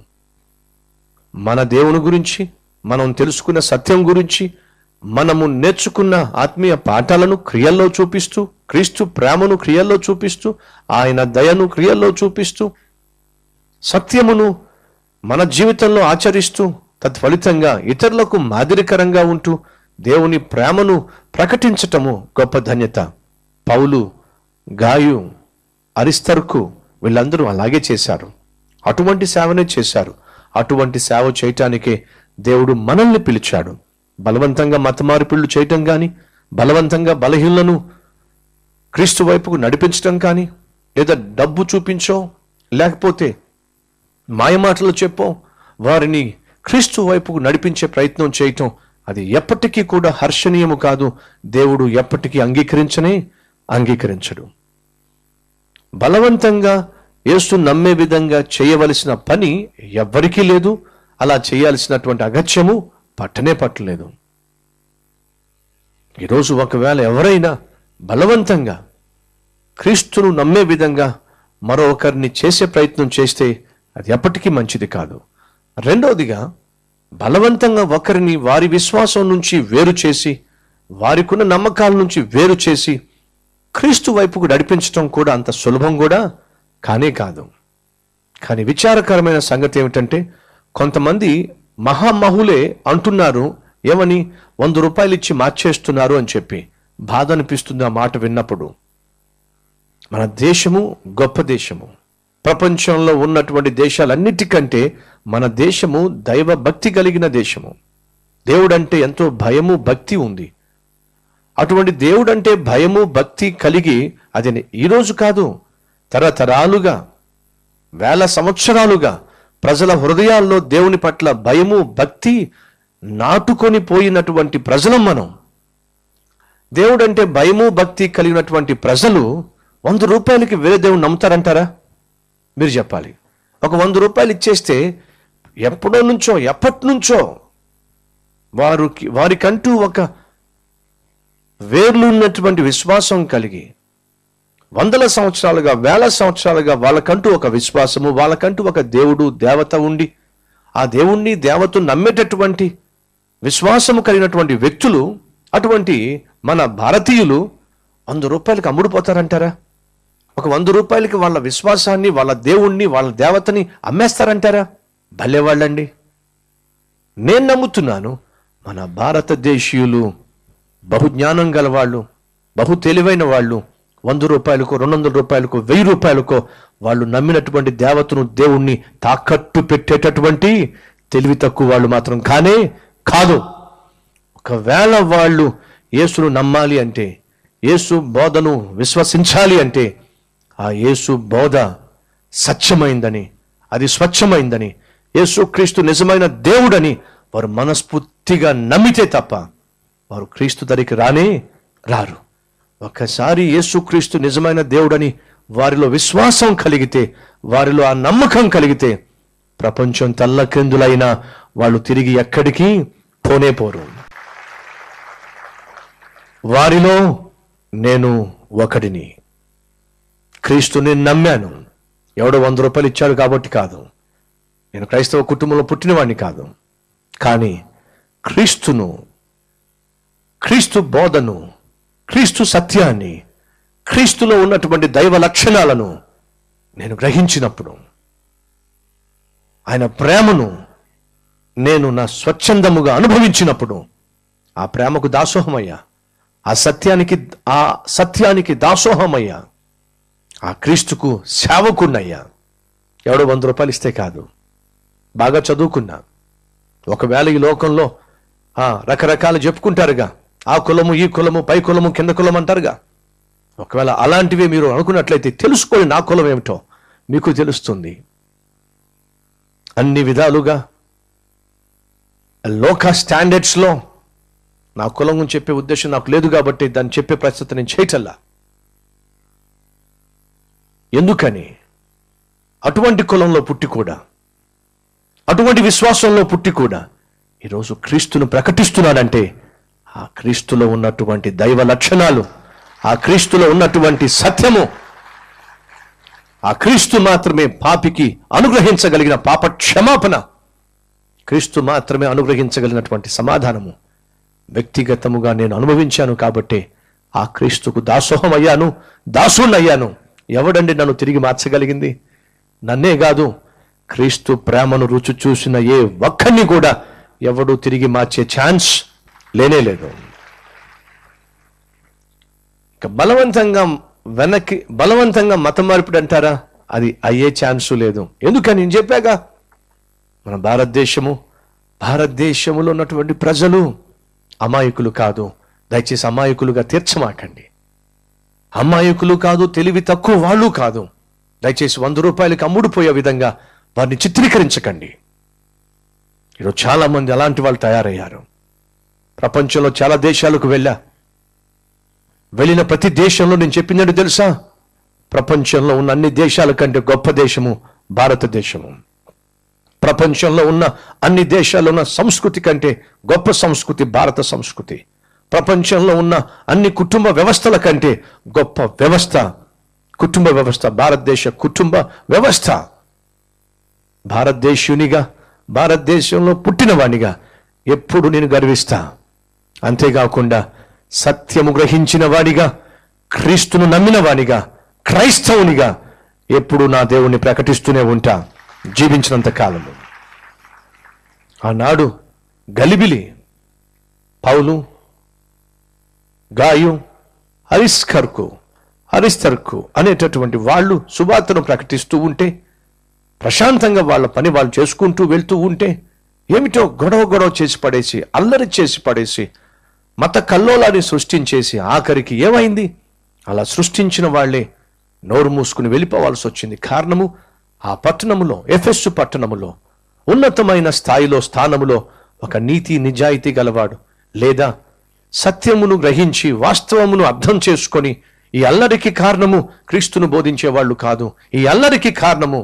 మన దేవుని గురించి మనం తెలుసుకున్న సత్యం గురించి మనము నేర్చుకున్న ఆత్మీయ పాఠాలను క్రియల్లో చూపిస్తూ క్రీస్తు ప్రేమను క్రియల్లో చూపిస్తూ ఆయన దయను క్రియల్లో చూపిస్తూ సత్యమును మన జీవితంలో ఆచరిస్తూ తత్ఫలితంగా ఇతరులకు మాదిరికరంగా ఉంటూ దేవుని ప్రేమను ప్రకటించటము గొప్ప ధన్యత పౌలు గాయు అరిస్తర్కు వీళ్ళందరూ అలాగే చేశారు అటువంటి సేవనే చేశారు అటువంటి సేవ చేయటానికే దేవుడు మనల్ని పిలిచాడు బలవంతంగా మతమార్పిళ్ళు చేయటం కానీ బలవంతంగా బలహీనలను క్రీస్తు వైపుకు నడిపించటం కానీ లేదా డబ్బు చూపించో లేకపోతే మాయమాటలు చెప్పో వారిని క్రీస్తు వైపుకు నడిపించే ప్రయత్నం చేయటం అది ఎప్పటికీ కూడా హర్షణీయము కాదు దేవుడు ఎప్పటికీ అంగీకరించనే అంగీకరించడు బలవంతంగా యేసు నమ్మే విధంగా చేయవలసిన పని ఎవ్వరికీ లేదు అలా చేయాల్సినటువంటి అగత్యము పట్టనే పట్టలేదు ఈరోజు ఒకవేళ ఎవరైనా బలవంతంగా క్రీస్తును నమ్మే విధంగా మరొకరిని చేసే ప్రయత్నం చేస్తే అది ఎప్పటికీ మంచిది కాదు రెండవదిగా బలవంతంగా ఒకరిని వారి విశ్వాసం నుంచి వేరు చేసి వారికున్న నమ్మకాల నుంచి వేరు చేసి క్రీస్తు వైపుకు నడిపించడం కూడా అంత సులభం కూడా కానే కాదు కానీ విచారకరమైన సంగతి ఏమిటంటే కొంతమంది మహామహులే అంటున్నారు ఏమని వంద రూపాయలు ఇచ్చి మార్చేస్తున్నారు అని చెప్పి బాధ అనిపిస్తుంది ఆ మాట విన్నప్పుడు మన దేశము గొప్ప దేశము ప్రపంచంలో ఉన్నటువంటి దేశాలన్నిటికంటే మన దేశము దైవ భక్తి కలిగిన దేశము దేవుడంటే ఎంతో భయము భక్తి ఉంది అటువంటి దేవుడంటే భయము భక్తి కలిగి అది ఈరోజు కాదు తరతరాలుగా వేల సంవత్సరాలుగా ప్రజల హృదయాల్లో దేవుని పట్ల భయము భక్తి నాటుకొని పోయినటువంటి ప్రజలం మనం దేవుడంటే భయము భక్తి కలిగినటువంటి ప్రజలు వంద రూపాయలకి వేరే దేవుని నమ్ముతారంటారా మీరు చెప్పాలి ఒక వంద రూపాయలు ఇచ్చేస్తే ఎప్పుడో నుంచో ఎప్పటి నుంచో వారికి వారికంటూ ఒక వేర్లు ఉన్నటువంటి విశ్వాసం కలిగి వందల సంవత్సరాలుగా వేల సంవత్సరాలుగా వాళ్ళకంటూ ఒక విశ్వాసము వాళ్ళకంటూ ఒక దేవుడు దేవత ఉండి ఆ దేవుణ్ణి దేవతను నమ్మేటటువంటి విశ్వాసము కలిగినటువంటి వ్యక్తులు అటువంటి మన భారతీయులు వంద రూపాయలకి అమ్ముడుపోతారంటారా ఒక వంద రూపాయలకి వాళ్ళ విశ్వాసాన్ని వాళ్ళ దేవుణ్ణి వాళ్ళ దేవతని అమ్మేస్తారంటారా భలే వాళ్ళండి నేను నమ్ముతున్నాను మన భారతదేశీయులు బహుజ్ఞానం గల వాళ్ళు బహు తెలివైన వాళ్ళు వంద రూపాయలకు రెండు వందల రూపాయలకు వెయ్యి రూపాయలకో వాళ్ళు నమ్మినటువంటి దేవతను దేవుణ్ణి తాకట్టు పెట్టేటటువంటి తెలివి తక్కువ వాళ్ళు మాత్రం కానే కాదు ఒకవేళ వాళ్ళు యేసును నమ్మాలి అంటే యేసు బోధను విశ్వసించాలి అంటే ఆ యేసు బోధ సత్యమైందని అది స్వచ్ఛమైందని యేసు క్రీస్తు నిజమైన దేవుడని వారు మనస్ఫూర్తిగా నమ్మితే తప్ప వారు క్రీస్తు దరికి రానే రారు ఒక్కసారి యేసుక్రీస్తు నిజమైన దేవుడని వారిలో విశ్వాసం కలిగితే వారిలో ఆ నమ్మకం కలిగితే ప్రపంచం తల్లక్రిందులైనా వాళ్ళు తిరిగి ఎక్కడికి పోనే పోరు వారిలో నేను ఒకడిని క్రీస్తుని నమ్మాను ఎవడో వంద రూపాయలు ఇచ్చాడు కాబట్టి కాదు నేను క్రైస్తవ కుటుంబంలో పుట్టినవాడిని కాదు కానీ క్రీస్తును క్రీస్తు బోధను క్రీస్తు సత్యాన్ని క్రీస్తులో ఉన్నటువంటి దైవ లక్షణాలను నేను గ్రహించినప్పుడు ఆయన ప్రేమను నేను నా స్వచ్ఛందముగా అనుభవించినప్పుడు ఆ ప్రేమకు దాసోహమయ్యా ఆ సత్యానికి ఆ సత్యానికి దాసోహమయ్యా ఆ క్రీస్తుకు సేవకున్నయ్యా ఎవడో వంద రూపాయలు ఇస్తే కాదు బాగా చదువుకున్నా ఒకవేళ ఈ లోకంలో ఆ, రకరకాలు చెప్పుకుంటారుగా ఆ కులము ఈ కులము పై కులము కింద కులం అంటారుగా ఒకవేళ అలాంటివి మీరు అనుకున్నట్లయితే తెలుసుకోండి నా కులం ఏమిటో మీకు తెలుస్తుంది అన్ని విధాలుగా లోక స్టాండర్డ్స్లో నా కులం గురించి చెప్పే ఉద్దేశం నాకు లేదు కాబట్టి దాన్ని చెప్పే పరిస్థితి నేను చేయటల్లా ఎందుకని అటువంటి కులంలో పుట్టి కూడా అటువంటి విశ్వాసంలో పుట్టి కూడా ఈరోజు క్రీస్తును ప్రకటిస్తున్నాడంటే ఆ క్రీస్తులో ఉన్నటువంటి దైవ లక్షణాలు ఆ క్రీస్తులో ఉన్నటువంటి సత్యము ఆ క్రీస్తు మాత్రమే పాపికి అనుగ్రహించగలిగిన పాప క్షమాపణ క్రీస్తు మాత్రమే అనుగ్రహించగలిగినటువంటి సమాధానము వ్యక్తిగతముగా నేను అనుభవించాను కాబట్టి ఆ క్రీస్తుకు దాసోహం అయ్యాను దాసుణ్ణయ్యాను ఎవడండి నన్ను తిరిగి మార్చగలిగింది నన్నే కాదు క్రీస్తు ప్రేమను రుచి చూసిన ఏ ఒక్కరిని కూడా ఎవడు తిరిగి మార్చే ఛాన్స్ లేనే లేదు ఇక బలవంతంగా వెనక్కి బలవంతంగా మత మార్పిడి అంటారా అది అయ్యే ఛాన్సు లేదు ఎందుకని నేను చెప్పాగా మన భారతదేశము భారతదేశములో ఉన్నటువంటి ప్రజలు అమాయకులు కాదు దయచేసి అమాయకులుగా తీర్చమాకండి అమాయకులు కాదు తెలివి తక్కువ వాళ్ళు కాదు దయచేసి వంద రూపాయలకి అమ్ముడుపోయే విధంగా వారిని చిత్రీకరించకండి ఈరోజు చాలా మంది అలాంటి వాళ్ళు తయారయ్యారు ప్రపంచంలో చాలా దేశాలకు వెళ్ళా వెళ్ళిన ప్రతి దేశంలో నేను చెప్పినట్టు తెలుసా ప్రపంచంలో ఉన్న అన్ని దేశాల కంటే గొప్ప దేశము భారతదేశము ప్రపంచంలో ఉన్న అన్ని దేశాల్లో ఉన్న సంస్కృతి కంటే గొప్ప సంస్కృతి భారత సంస్కృతి ప్రపంచంలో ఉన్న అన్ని కుటుంబ వ్యవస్థల కంటే గొప్ప వ్యవస్థ కుటుంబ వ్యవస్థ భారతదేశ కుటుంబ వ్యవస్థ భారతదేశునిగా భారతదేశంలో పుట్టినవానిగా ఎప్పుడు నేను గర్విస్తా అంతేకాకుండా సత్యము గ్రహించిన వాడిగా క్రీస్తును నమ్మిన వాడిగా క్రైస్తవునిగా ఎప్పుడు నా దేవుణ్ణి ప్రకటిస్తూనే ఉంటా జీవించినంత కాలము ఆనాడు గలిబిలి పౌలు గాయు హరిస్కర్కు హరిస్తర్కు అనేటటువంటి వాళ్ళు సువార్తను ప్రకటిస్తూ ఉంటే ప్రశాంతంగా వాళ్ళ పని వాళ్ళు చేసుకుంటూ వెళ్తూ ఉంటే ఏమిటో గొడవ గొడవ చేసి పడేసి అల్లరి చేసి పడేసి మత కల్లోలాన్ని సృష్టించేసి ఆఖరికి ఏమైంది అలా సృష్టించిన వాళ్ళే నోరు మూసుకుని వెళ్ళిపోవాల్సి వచ్చింది కారణము ఆ పట్టణములో ఎఫెస్సు పట్టణములో ఉన్నతమైన స్థాయిలో స్థానములో ఒక నీతి నిజాయితీ గలవాడు లేదా సత్యమును గ్రహించి వాస్తవమును అర్థం చేసుకొని ఈ అల్లరికి కారణము క్రీస్తును బోధించే వాళ్ళు కాదు ఈ అల్లరికి కారణము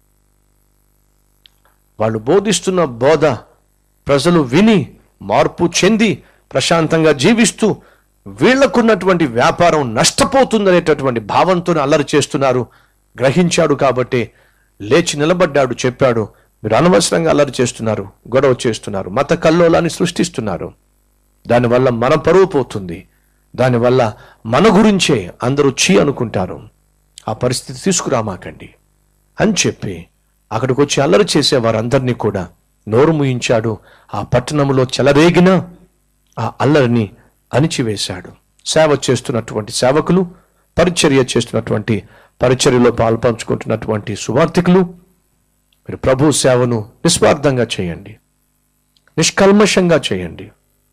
వాళ్ళు బోధిస్తున్న బోధ ప్రజలు విని మార్పు చెంది ప్రశాంతంగా జీవిస్తూ వీళ్లకున్నటువంటి వ్యాపారం నష్టపోతుందనేటటువంటి భావంతో అల్లరి చేస్తున్నారు గ్రహించాడు కాబట్టి లేచి నిలబడ్డాడు చెప్పాడు మీరు అనవసరంగా అల్లరి చేస్తున్నారు గొడవ చేస్తున్నారు మత కల్లోలాన్ని సృష్టిస్తున్నారు దానివల్ల మన పరువు పోతుంది దానివల్ల మన గురించే అందరూ చీ అనుకుంటారు ఆ పరిస్థితి తీసుకురామాకండి అని చెప్పి అక్కడికి వచ్చి అల్లరి చేసే వారందరినీ కూడా నోరు ముయించాడు ఆ పట్టణంలో చెలరేగిన ఆ అల్లరిని అణిచివేశాడు సేవ చేస్తున్నటువంటి సేవకులు పరిచర్య చేస్తున్నటువంటి పరిచర్యలో పాల్పంచుకుంటున్నటువంటి సువార్థికులు మీరు ప్రభు సేవను నిస్వార్థంగా చేయండి నిష్కల్మషంగా చేయండి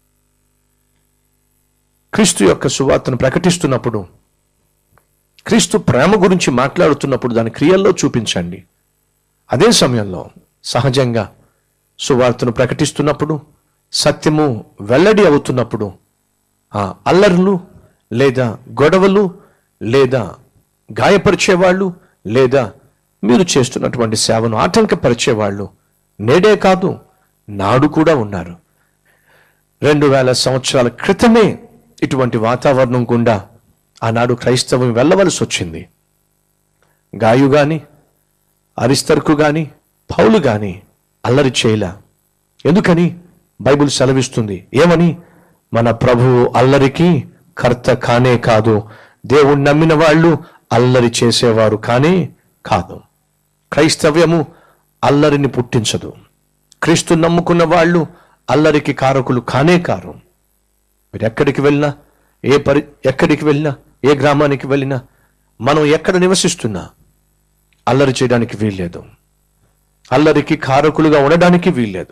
క్రీస్తు యొక్క సువార్తను ప్రకటిస్తున్నప్పుడు క్రీస్తు ప్రేమ గురించి మాట్లాడుతున్నప్పుడు దాని క్రియల్లో చూపించండి అదే సమయంలో సహజంగా సువార్తను ప్రకటిస్తున్నప్పుడు సత్యము వెల్లడి అవుతున్నప్పుడు ఆ అల్లర్లు లేదా గొడవలు లేదా గాయపరిచేవాళ్ళు లేదా మీరు చేస్తున్నటువంటి సేవను ఆటంకపరిచేవాళ్ళు నేడే కాదు నాడు కూడా ఉన్నారు రెండు వేల సంవత్సరాల క్రితమే ఇటువంటి వాతావరణం గుండా ఆనాడు క్రైస్తవం వెళ్ళవలసి వచ్చింది గాయు గాని అరిస్తర్కు గాని పౌలు గాని అల్లరి చేయలా ఎందుకని బైబిల్ సెలవిస్తుంది ఏమని మన ప్రభువు అల్లరికి కర్త కానే కాదు దేవుణ్ణి నమ్మిన వాళ్ళు అల్లరి చేసేవారు కానే కాదు క్రైస్తవ్యము అల్లరిని పుట్టించదు క్రీస్తు నమ్ముకున్న వాళ్ళు అల్లరికి కారకులు కానే కారు మీరు ఎక్కడికి వెళ్ళినా ఏ పరి ఎక్కడికి వెళ్ళినా ఏ గ్రామానికి వెళ్ళినా మనం ఎక్కడ నివసిస్తున్నా అల్లరి చేయడానికి వీల్లేదు అల్లరికి కారకులుగా ఉండడానికి వీల్లేదు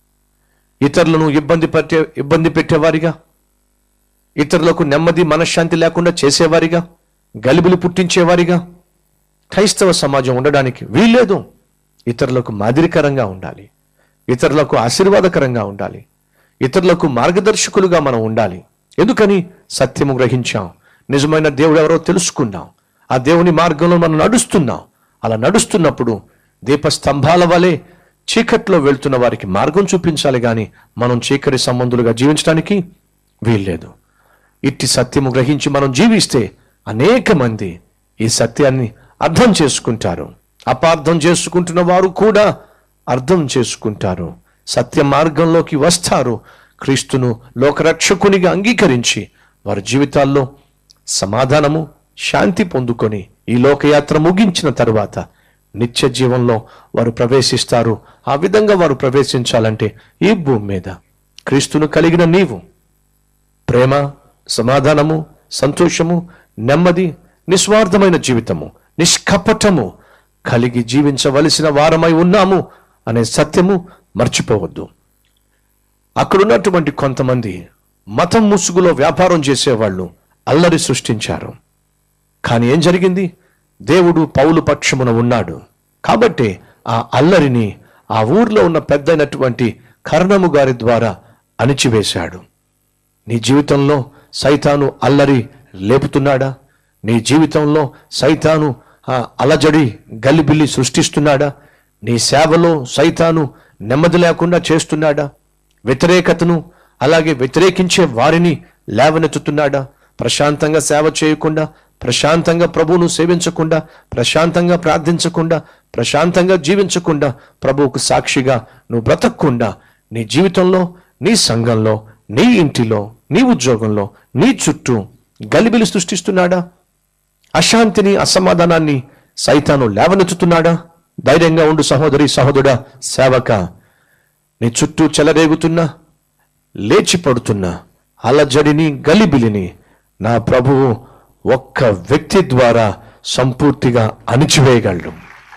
ఇతరులను ఇబ్బంది పెట్టే ఇబ్బంది పెట్టేవారిగా ఇతరులకు నెమ్మది మనశ్శాంతి లేకుండా చేసేవారిగా గలిబిలి పుట్టించేవారిగా క్రైస్తవ సమాజం ఉండడానికి వీల్లేదు ఇతరులకు మాదిరికరంగా ఉండాలి ఇతరులకు ఆశీర్వాదకరంగా ఉండాలి ఇతరులకు మార్గదర్శకులుగా మనం ఉండాలి ఎందుకని సత్యము గ్రహించాం నిజమైన దేవుడు ఎవరో తెలుసుకున్నాం ఆ దేవుని మార్గంలో మనం నడుస్తున్నాం అలా నడుస్తున్నప్పుడు దీపస్తంభాల వలె చీకట్లో వెళ్తున్న వారికి మార్గం చూపించాలి కానీ మనం చీకటి సంబంధులుగా జీవించడానికి వీల్లేదు ఇట్టి సత్యము గ్రహించి మనం జీవిస్తే అనేక మంది ఈ సత్యాన్ని అర్థం చేసుకుంటారు అపార్థం చేసుకుంటున్న వారు కూడా అర్థం చేసుకుంటారు సత్య మార్గంలోకి వస్తారు క్రీస్తును లోకరక్షకునిగా అంగీకరించి వారి జీవితాల్లో సమాధానము శాంతి పొందుకొని ఈ లోకయాత్ర ముగించిన తరువాత నిత్య జీవంలో వారు ప్రవేశిస్తారు ఆ విధంగా వారు ప్రవేశించాలంటే ఈ భూమి మీద క్రీస్తును కలిగిన నీవు ప్రేమ సమాధానము సంతోషము నెమ్మది నిస్వార్థమైన జీవితము నిష్కపటము కలిగి జీవించవలసిన వారమై ఉన్నాము అనే సత్యము మర్చిపోవద్దు అక్కడున్నటువంటి కొంతమంది మతం ముసుగులో వ్యాపారం చేసేవాళ్ళు అల్లరి సృష్టించారు కానీ ఏం జరిగింది దేవుడు పౌలు పక్షమున ఉన్నాడు కాబట్టి ఆ అల్లరిని ఆ ఊర్లో ఉన్న పెద్దైనటువంటి కర్ణము గారి ద్వారా అణిచివేశాడు నీ జీవితంలో సైతాను అల్లరి లేపుతున్నాడా నీ జీవితంలో సైతాను ఆ అలజడి గలిబిల్లి సృష్టిస్తున్నాడా నీ సేవలో సైతాను నెమ్మది లేకుండా చేస్తున్నాడా వ్యతిరేకతను అలాగే వ్యతిరేకించే వారిని లేవనెత్తుతున్నాడా ప్రశాంతంగా సేవ చేయకుండా ప్రశాంతంగా ప్రభువును సేవించకుండా ప్రశాంతంగా ప్రార్థించకుండా ప్రశాంతంగా జీవించకుండా ప్రభువుకు సాక్షిగా నువ్వు బ్రతకకుండా నీ జీవితంలో నీ సంఘంలో నీ ఇంటిలో నీ ఉద్యోగంలో నీ చుట్టూ గలిబిలి సృష్టిస్తున్నాడా అశాంతిని అసమాధానాన్ని సైతాను లేవనెత్తుతున్నాడా ధైర్యంగా ఉండు సహోదరి సహోదరుడా సేవక నీ చుట్టూ చెలరేగుతున్నా లేచి పడుతున్నా అలజడిని గలిబిలిని నా ప్రభువు ఒక్క వ్యక్తి ద్వారా సంపూర్తిగా అణిచివేయగలడు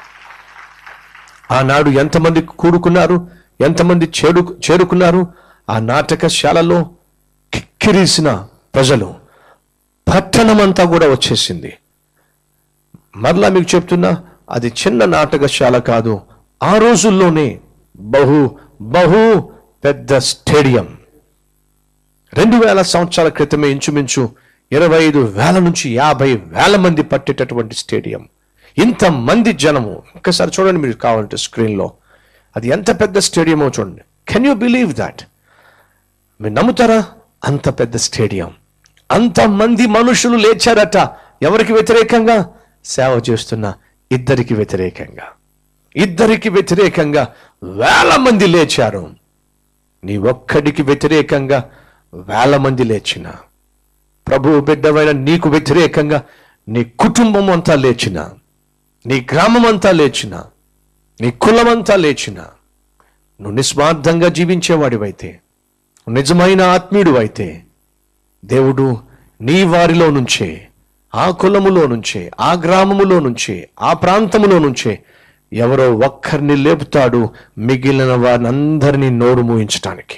ఆనాడు ఎంతమంది కూడుకున్నారు ఎంతమంది చేడు చేరుకున్నారు ఆ నాటకశాలలో కిక్కిరీసిన ప్రజలు పట్టణమంతా కూడా వచ్చేసింది మరలా మీకు చెప్తున్నా అది చిన్న నాటకశాల కాదు ఆ రోజుల్లోనే బహు బహు పెద్ద స్టేడియం రెండు వేల సంవత్సరాల క్రితమే ఇంచుమించు ఇరవై ఐదు వేల నుంచి యాభై వేల మంది పట్టేటటువంటి స్టేడియం ఇంత మంది జనము ఒక్కసారి చూడండి మీరు కావాలంటే స్క్రీన్లో అది ఎంత పెద్ద స్టేడియమో చూడండి కెన్ యూ బిలీవ్ దాట్ మీరు నమ్ముతారా అంత పెద్ద స్టేడియం అంత మంది మనుషులు లేచారట ఎవరికి వ్యతిరేకంగా సేవ చేస్తున్న ఇద్దరికి వ్యతిరేకంగా ఇద్దరికి వ్యతిరేకంగా వేల మంది లేచారు నీ ఒక్కడికి వ్యతిరేకంగా వేల మంది లేచిన ప్రభువు బిడ్డమైన నీకు వ్యతిరేకంగా నీ కుటుంబం అంతా లేచిన నీ గ్రామం అంతా లేచిన నీ కులం అంతా లేచిన నువ్వు నిస్వార్థంగా జీవించేవాడివైతే నిజమైన ఆత్మీయుడు అయితే దేవుడు నీ వారిలో నుంచే ఆ కులములో నుంచే ఆ గ్రామములో నుంచే ఆ ప్రాంతములో నుంచే ఎవరో ఒక్కరిని లేపుతాడు మిగిలిన వారిని అందరినీ నోరు మూయించటానికి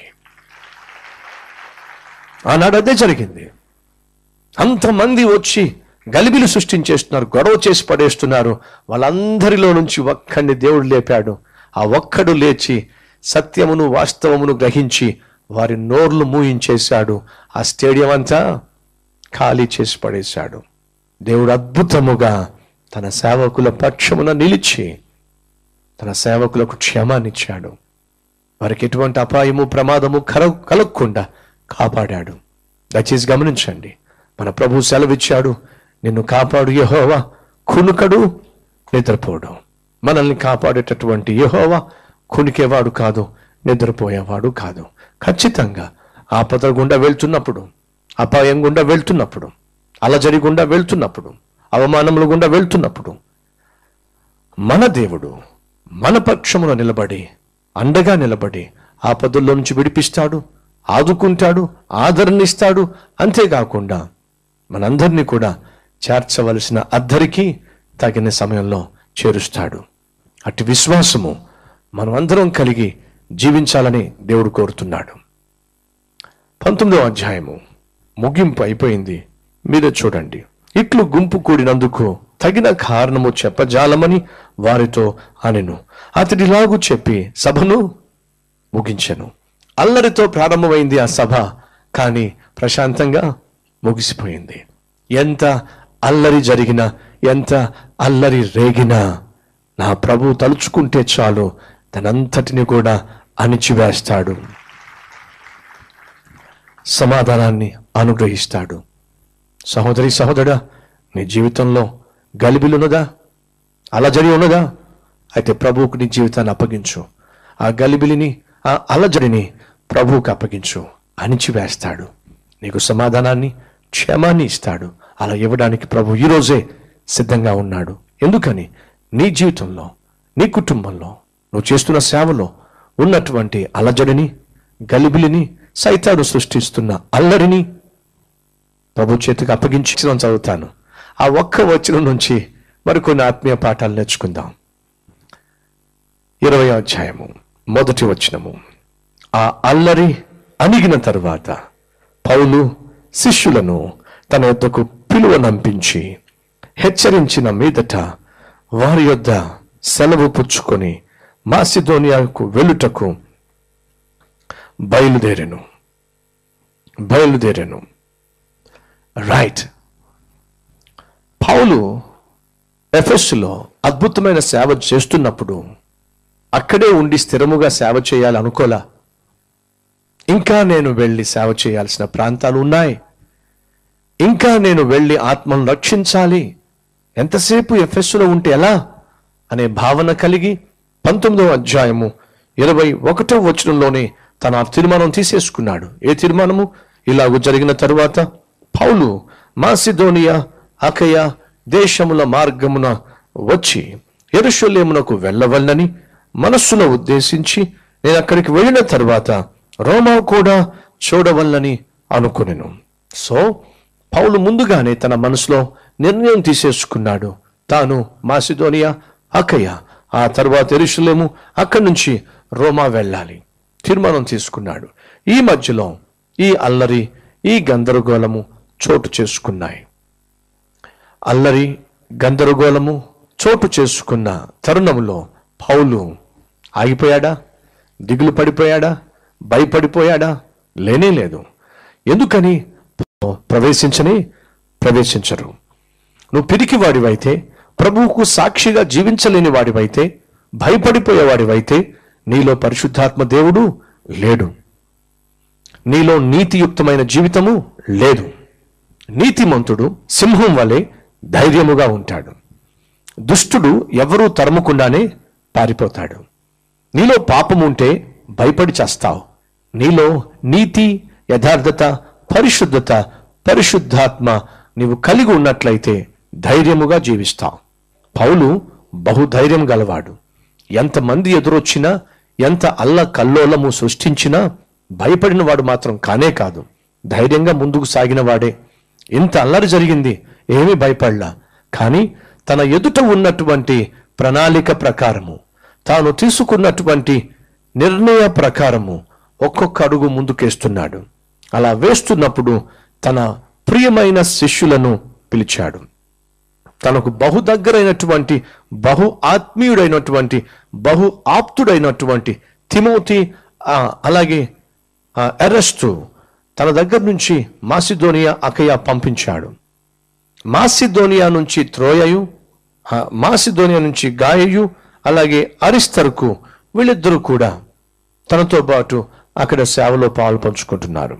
ఆనాడు అదే జరిగింది అంతమంది వచ్చి గలిబిలు సృష్టించేస్తున్నారు గొడవ చేసి పడేస్తున్నారు వాళ్ళందరిలో నుంచి ఒక్కడిని దేవుడు లేపాడు ఆ ఒక్కడు లేచి సత్యమును వాస్తవమును గ్రహించి వారి నోర్లు మూయించేశాడు ఆ స్టేడియం అంతా ఖాళీ చేసి పడేశాడు దేవుడు అద్భుతముగా తన సేవకుల పక్షమున నిలిచి తన సేవకులకు క్షేమాన్నిచ్చాడు వారికి ఎటువంటి అపాయము ప్రమాదము కల కలగకుండా కాపాడాడు దయచేసి గమనించండి మన ప్రభు సెలవిచ్చాడు నిన్ను కాపాడు యహోవా కునుకడు నిద్రపోడు మనల్ని కాపాడేటటువంటి యహోవా కునికేవాడు కాదు నిద్రపోయేవాడు కాదు ఖచ్చితంగా ఆపద గుండా వెళ్తున్నప్పుడు అపాయం గుండా వెళ్తున్నప్పుడు అలజడి గుండా వెళ్తున్నప్పుడు అవమానముల గుండా వెళ్తున్నప్పుడు మన దేవుడు మన పక్షమున నిలబడి అండగా నిలబడి ఆపదల్లో నుంచి విడిపిస్తాడు ఆదుకుంటాడు ఆదరణిస్తాడు అంతేకాకుండా మనందరినీ కూడా చేర్చవలసిన అద్దరికి తగిన సమయంలో చేరుస్తాడు అట్టి విశ్వాసము మనమందరం కలిగి జీవించాలని దేవుడు కోరుతున్నాడు పంతొమ్మిదవ అధ్యాయము ముగింపు అయిపోయింది మీరే చూడండి ఇట్లు గుంపు కూడినందుకు తగిన కారణము చెప్పజాలమని వారితో అనెను అతడిలాగు చెప్పి సభను ముగించెను అల్లరితో ప్రారంభమైంది ఆ సభ కానీ ప్రశాంతంగా ముగిసిపోయింది ఎంత అల్లరి జరిగినా ఎంత అల్లరి రేగినా నా ప్రభు తలుచుకుంటే చాలు తనంతటిని కూడా అణిచివేస్తాడు సమాధానాన్ని అనుగ్రహిస్తాడు సహోదరి సహోదరా నీ జీవితంలో గలిబిలున్నదా అలజడి ఉన్నదా అయితే ప్రభువుకు నీ జీవితాన్ని అప్పగించు ఆ గలిబిలిని ఆ అలజడిని ప్రభువుకు అప్పగించు అణిచివేస్తాడు నీకు సమాధానాన్ని క్షేమాన్ని ఇస్తాడు అలా ఇవ్వడానికి ప్రభు ఈరోజే సిద్ధంగా ఉన్నాడు ఎందుకని నీ జీవితంలో నీ కుటుంబంలో నువ్వు చేస్తున్న సేవలో ఉన్నటువంటి అలజడిని గలిబిలిని సైతాడు సృష్టిస్తున్న అల్లరిని ప్రభు చేతికి అప్పగించి చదువుతాను ఆ ఒక్క వచనం నుంచి మరికొన్ని ఆత్మీయ పాఠాలు నేర్చుకుందాం ఇరవై అధ్యాయము మొదటి వచనము ఆ అల్లరి అణిగిన తరువాత పౌలు శిష్యులను తన యొద్దకు పిలువనంపించి హెచ్చరించిన మీదట వారి యొద్ద సెలవు పుచ్చుకొని మాసిదోనియాకు వెళ్ళుటకు బయలుదేరెను బయలుదేరెను రైట్ పౌలు ఎఫెస్లో అద్భుతమైన సేవ చేస్తున్నప్పుడు అక్కడే ఉండి స్థిరముగా సేవ చేయాలి అనుకోలా ఇంకా నేను వెళ్ళి సేవ చేయాల్సిన ప్రాంతాలు ఉన్నాయి ఇంకా నేను వెళ్ళి ఆత్మను రక్షించాలి ఎంతసేపు ఎఫెస్సులో ఉంటే ఎలా అనే భావన కలిగి పంతొమ్మిదవ అధ్యాయము ఇరవై ఒకటో వచనంలోనే తన తీర్మానం తీసేసుకున్నాడు ఏ తీర్మానము ఇలాగూ జరిగిన తరువాత పౌలు మాసిదోనియా అకయ దేశముల మార్గమున వచ్చి ఎరుషలేమునకు వెళ్ళవల్లని మనస్సులో ఉద్దేశించి నేను అక్కడికి వెళ్ళిన తర్వాత రోమా కూడా చూడవల్లని అనుకునేను సో పౌలు ముందుగానే తన మనసులో నిర్ణయం తీసేసుకున్నాడు తాను మాసిదోనియా అకయ ఆ తర్వాత ఎరుషలేము అక్కడి నుంచి రోమా వెళ్ళాలి తీర్మానం తీసుకున్నాడు ఈ మధ్యలో ఈ అల్లరి ఈ గందరగోళము చోటు చేసుకున్నాయి అల్లరి గందరగోళము చోటు చేసుకున్న తరుణంలో పౌలు ఆగిపోయాడా దిగులు పడిపోయాడా భయపడిపోయాడా లేనే లేదు ఎందుకని ప్రవేశించని ప్రవేశించరు నువ్వు పిరికి వాడివైతే ప్రభువుకు సాక్షిగా జీవించలేని వాడివైతే భయపడిపోయేవాడివైతే నీలో పరిశుద్ధాత్మ దేవుడు లేడు నీలో నీతియుక్తమైన జీవితము లేదు నీతిమంతుడు సింహం వలె ధైర్యముగా ఉంటాడు దుష్టుడు ఎవరూ తరమకుండానే పారిపోతాడు నీలో పాపం ఉంటే భయపడి చేస్తావు నీలో నీతి యథార్థత పరిశుద్ధత పరిశుద్ధాత్మ నీవు కలిగి ఉన్నట్లయితే ధైర్యముగా జీవిస్తావు పౌలు బహుధైర్యం గలవాడు ఎంతమంది ఎదురొచ్చినా ఎంత అల్ల కల్లోలము సృష్టించినా భయపడిన వాడు మాత్రం కానే కాదు ధైర్యంగా ముందుకు సాగిన వాడే ఇంత అల్లరి జరిగింది ఏమీ భయపడలా కానీ తన ఎదుట ఉన్నటువంటి ప్రణాళిక ప్రకారము తాను తీసుకున్నటువంటి నిర్ణయ ప్రకారము ఒక్కొక్క అడుగు ముందుకేస్తున్నాడు అలా వేస్తున్నప్పుడు తన ప్రియమైన శిష్యులను పిలిచాడు తనకు బహు దగ్గరైనటువంటి బహు ఆత్మీయుడైనటువంటి బహు ఆప్తుడైనటువంటి తిమోతి ఆ, అలాగే ఆ, ఎరస్టు తన దగ్గర నుంచి మాసిదోనియా అకయ పంపించాడు మాసిదోనియా నుంచి త్రోయయు ఆ, మాసిదోనియా నుంచి గాయయు అలాగే అరిస్తరుకు వీళ్ళిద్దరూ కూడా తనతో పాటు అక్కడ సేవలో పాలు పంచుకుంటున్నారు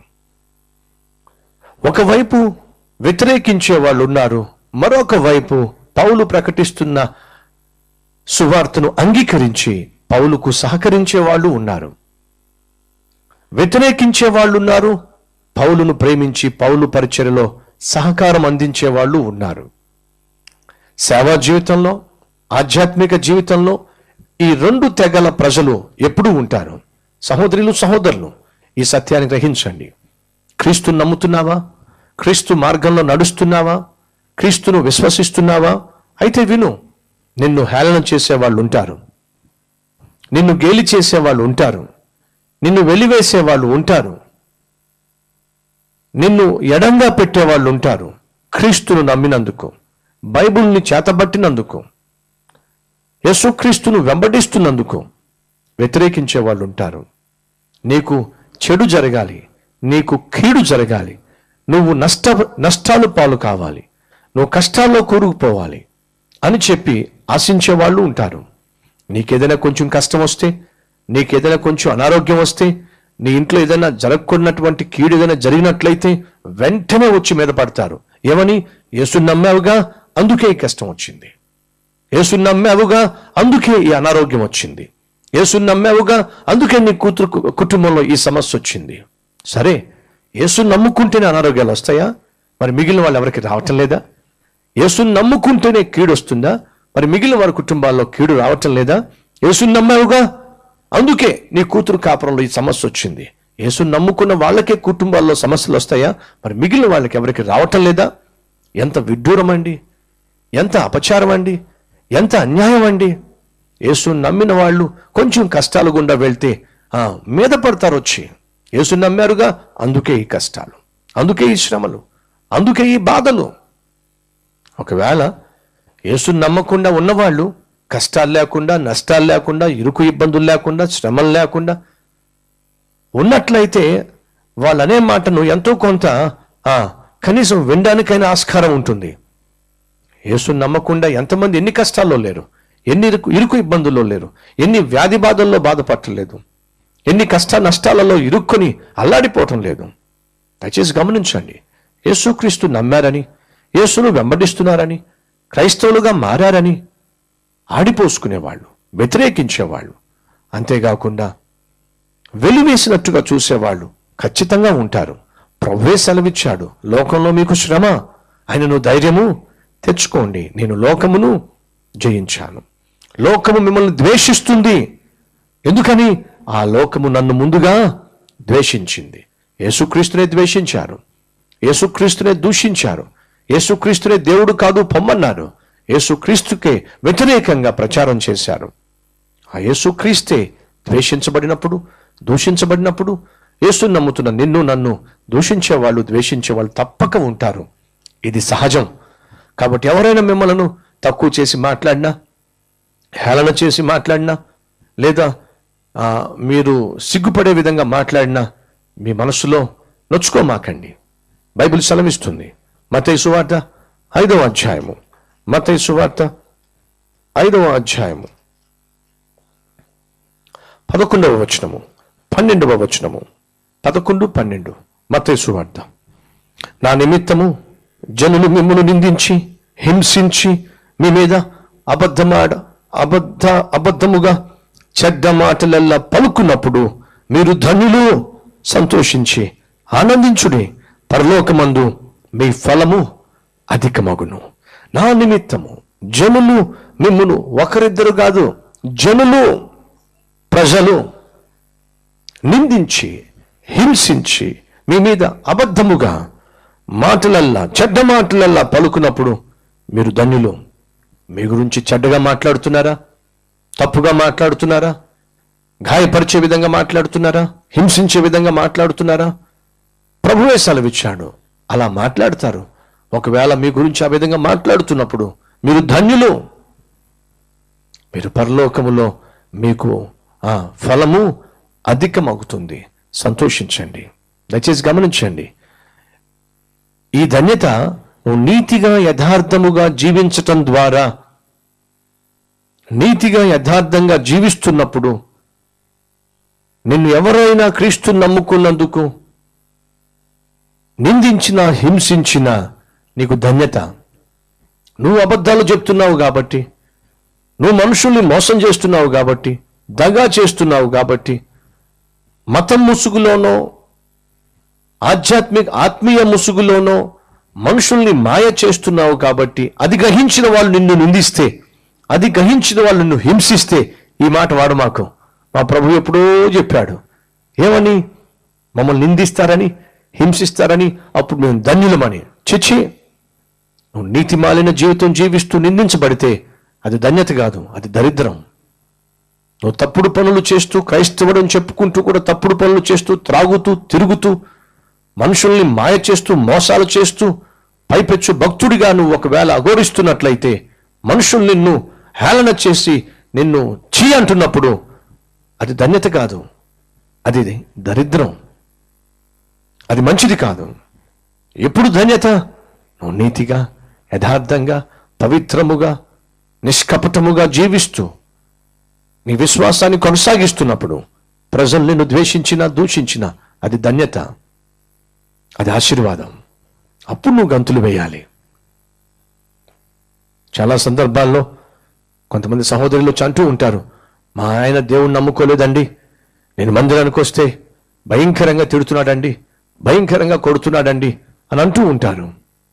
ఒకవైపు వ్యతిరేకించే వాళ్ళు ఉన్నారు మరొక వైపు పౌలు ప్రకటిస్తున్న సువార్తను అంగీకరించి పౌలుకు సహకరించే వాళ్ళు ఉన్నారు వ్యతిరేకించే వాళ్ళు ఉన్నారు పౌలును ప్రేమించి పౌలు పరిచర్యలో సహకారం అందించే వాళ్ళు ఉన్నారు సేవా జీవితంలో ఆధ్యాత్మిక జీవితంలో ఈ రెండు తెగల ప్రజలు ఎప్పుడూ ఉంటారు సహోదరులు సహోదరులు ఈ సత్యాన్ని గ్రహించండి క్రీస్తును నమ్ముతున్నావా క్రీస్తు మార్గంలో నడుస్తున్నావా క్రీస్తును విశ్వసిస్తున్నావా అయితే విను నిన్ను హేళన చేసేవాళ్ళు ఉంటారు నిన్ను గేలి చేసేవాళ్ళు ఉంటారు నిన్ను వెలివేసే వాళ్ళు ఉంటారు నిన్ను ఎడంగా పెట్టేవాళ్ళు ఉంటారు క్రీస్తును నమ్మినందుకు బైబిల్ని చేతబట్టినందుకు యేసుక్రీస్తును వెంబడిస్తున్నందుకు వ్యతిరేకించే వాళ్ళు ఉంటారు నీకు చెడు జరగాలి నీకు కీడు జరగాలి నువ్వు నష్ట నష్టాలు పాలు కావాలి నువ్వు కష్టాల్లో కూరుకుపోవాలి అని చెప్పి ఆశించే వాళ్ళు ఉంటారు నీకేదైనా కొంచెం కష్టం వస్తే నీకేదైనా కొంచెం అనారోగ్యం వస్తే నీ ఇంట్లో ఏదైనా జరగకున్నటువంటి కీడు ఏదైనా జరిగినట్లయితే వెంటనే వచ్చి మీద పడతారు ఏమని యేసు నమ్మావుగా అందుకే ఈ కష్టం వచ్చింది యేసు నమ్మావుగా అందుకే ఈ అనారోగ్యం వచ్చింది యేసు నమ్మావుగా అందుకే నీ కూతురు కు- కుటుంబంలో ఈ సమస్య వచ్చింది సరే యేసు నమ్ముకుంటేనే అనారోగ్యాలు వస్తాయా మరి మిగిలిన వాళ్ళు ఎవరికి రావటం లేదా యేసుని నమ్ముకుంటేనే కీడు వస్తుందా మరి మిగిలిన వారి కుటుంబాల్లో కీడు రావటం లేదా యేసుని నమ్మావుగా అందుకే నీ కూతురు కాపురంలో ఈ సమస్య వచ్చింది యేసుని నమ్ముకున్న వాళ్ళకే కుటుంబాల్లో సమస్యలు వస్తాయా మరి మిగిలిన వాళ్ళకి ఎవరికి రావటం లేదా ఎంత విడ్డూరం అండి ఎంత అపచారం అండి ఎంత అన్యాయం అండి యేసుని నమ్మిన వాళ్ళు కొంచెం కష్టాలు గుండా వెళ్తే ఆ, మీద పడతారు వచ్చి యేసు నమ్మారుగా అందుకే ఈ కష్టాలు అందుకే ఈ శ్రమలు అందుకే ఈ బాధలు ఒకవేళ యేసుని నమ్మకుండా ఉన్నవాళ్ళు కష్టాలు లేకుండా నష్టాలు లేకుండా ఇరుకు ఇబ్బందులు లేకుండా శ్రమలు లేకుండా ఉన్నట్లయితే వాళ్ళనే మాటను ఎంతో కొంత ఆ, కనీసం వినడానికైనా ఆస్కారం ఉంటుంది యేసుని నమ్మకుండా ఎంతమంది ఎన్ని కష్టాల్లో లేరు ఎన్ని ఇరుకు ఇరుకు ఇబ్బందుల్లో లేరు ఎన్ని వ్యాధి బాధల్లో బాధపడలేదు ఎన్ని కష్ట నష్టాలలో ఇరుక్కొని అల్లాడిపోవటం లేదు దయచేసి గమనించండి యేసుక్రీస్తు నమ్మారని యేసును వెంబడిస్తున్నారని క్రైస్తవులుగా మారారని ఆడిపోసుకునేవాళ్ళు వ్యతిరేకించేవాళ్ళు అంతేకాకుండా వెలివేసినట్టుగా చూసేవాళ్ళు ఖచ్చితంగా ఉంటారు ప్రభువే సెలవిచ్చాడు లోకంలో మీకు శ్రమ ఆయనను ధైర్యము తెచ్చుకోండి నేను లోకమును జయించాను లోకము మిమ్మల్ని ద్వేషిస్తుంది ఎందుకని ఆ లోకము నన్ను ముందుగా ద్వేషించింది యేసుక్రీస్తునే ద్వేషించారు యేసుక్రీస్తునే దూషించారు యేసుక్రీస్తునే దేవుడు కాదు పొమ్మన్నారు యేసుక్రీస్తుకే వ్యతిరేకంగా ప్రచారం చేశారు ఆ యేసుక్రీస్తే ద్వేషించబడినప్పుడు దూషించబడినప్పుడు యేసు నమ్ముతున్న నిన్ను నన్ను దూషించేవాళ్ళు ద్వేషించేవాళ్ళు తప్పక ఉంటారు ఇది సహజం కాబట్టి ఎవరైనా మిమ్మల్ని తక్కువ చేసి మాట్లాడినా హేళన చేసి మాట్లాడినా లేదా ఆ, మీరు సిగ్గుపడే విధంగా మాట్లాడినా మీ మనసులో నొచ్చుకోమాకండి బైబిల్ సెలవిస్తుంది మతయి సువార్త ఐదవ అధ్యాయము మతయి సువార్త ఐదవ అధ్యాయము పదకొండవ వచనము పన్నెండవ వచనము పదకొండు పన్నెండు మతయి సువార్త నా నిమిత్తము జనులు మిమ్మల్ని నిందించి హింసించి మీ మీద అబద్ధమాడ అబద్ధ అబద్ధముగా చెడ్డ మాటలల్లా పలుకున్నప్పుడు మీరు ధనులు సంతోషించి ఆనందించుడి పరలోకమందు మీ ఫలము అధికమగును నా నిమిత్తము జనులు మిమ్మును ఒకరిద్దరు కాదు జనులు ప్రజలు నిందించి హింసించి మీ మీద అబద్ధముగా మాటలల్లా చెడ్డ మాటలల్లా పలుకున్నప్పుడు మీరు ధన్యులు మీ గురించి చెడ్డగా మాట్లాడుతున్నారా తప్పుగా మాట్లాడుతున్నారా గాయపరిచే విధంగా మాట్లాడుతున్నారా హింసించే విధంగా మాట్లాడుతున్నారా ప్రభువే సెలవిచ్చాడు అలా మాట్లాడతారు ఒకవేళ మీ గురించి ఆ విధంగా మాట్లాడుతున్నప్పుడు మీరు ధన్యులు మీరు పరలోకములో మీకు ఆ ఫలము అధికమవుతుంది సంతోషించండి దయచేసి గమనించండి ఈ ధన్యత నువ్వు నీతిగా యథార్థముగా జీవించటం ద్వారా నీతిగా యథార్థంగా జీవిస్తున్నప్పుడు నిన్ను ఎవరైనా క్రీస్తు నమ్ముకున్నందుకు నిందించిన హింసించిన నీకు ధన్యత నువ్వు అబద్ధాలు చెప్తున్నావు కాబట్టి నువ్వు మనుషుల్ని మోసం చేస్తున్నావు కాబట్టి దగా చేస్తున్నావు కాబట్టి మతం ముసుగులోనో ఆధ్యాత్మిక ఆత్మీయ ముసుగులోనో మనుషుల్ని మాయ చేస్తున్నావు కాబట్టి అది గ్రహించిన వాళ్ళు నిన్ను నిందిస్తే అది గ్రహించిన వాళ్ళు నిన్ను హింసిస్తే ఈ మాట వాడు మాకు మా ప్రభు ఎప్పుడో చెప్పాడు ఏమని మమ్మల్ని నిందిస్తారని హింసిస్తారని అప్పుడు మేము ధన్యులమని చిచ్చి నువ్వు నీతి మాలిన జీవితం జీవిస్తూ నిందించబడితే అది ధన్యత కాదు అది దరిద్రం నువ్వు తప్పుడు పనులు చేస్తూ క్రైస్తవుడని చెప్పుకుంటూ కూడా తప్పుడు పనులు చేస్తూ త్రాగుతూ తిరుగుతూ మనుషుల్ని మాయ చేస్తూ మోసాలు చేస్తూ పైపెచ్చు భక్తుడిగా నువ్వు ఒకవేళ అఘోరిస్తున్నట్లయితే మనుషులు నిన్ను హేళన చేసి నిన్ను చీ అంటున్నప్పుడు అది ధన్యత కాదు అది దరిద్రం అది మంచిది కాదు ఎప్పుడు ధన్యత నువ్వు నీతిగా యథార్థంగా పవిత్రముగా నిష్కపటముగా జీవిస్తూ నీ విశ్వాసాన్ని కొనసాగిస్తున్నప్పుడు ప్రజలు నిన్ను ద్వేషించినా దూషించినా అది ధన్యత అది ఆశీర్వాదం అప్పుడు నువ్వు గంతులు వేయాలి చాలా సందర్భాల్లో కొంతమంది సహోదరులు వచ్చి అంటూ ఉంటారు మా ఆయన దేవుణ్ణి నమ్ముకోలేదండి నేను మందిరానికి వస్తే భయంకరంగా తిడుతున్నాడండి భయంకరంగా కొడుతున్నాడండి అని అంటూ ఉంటారు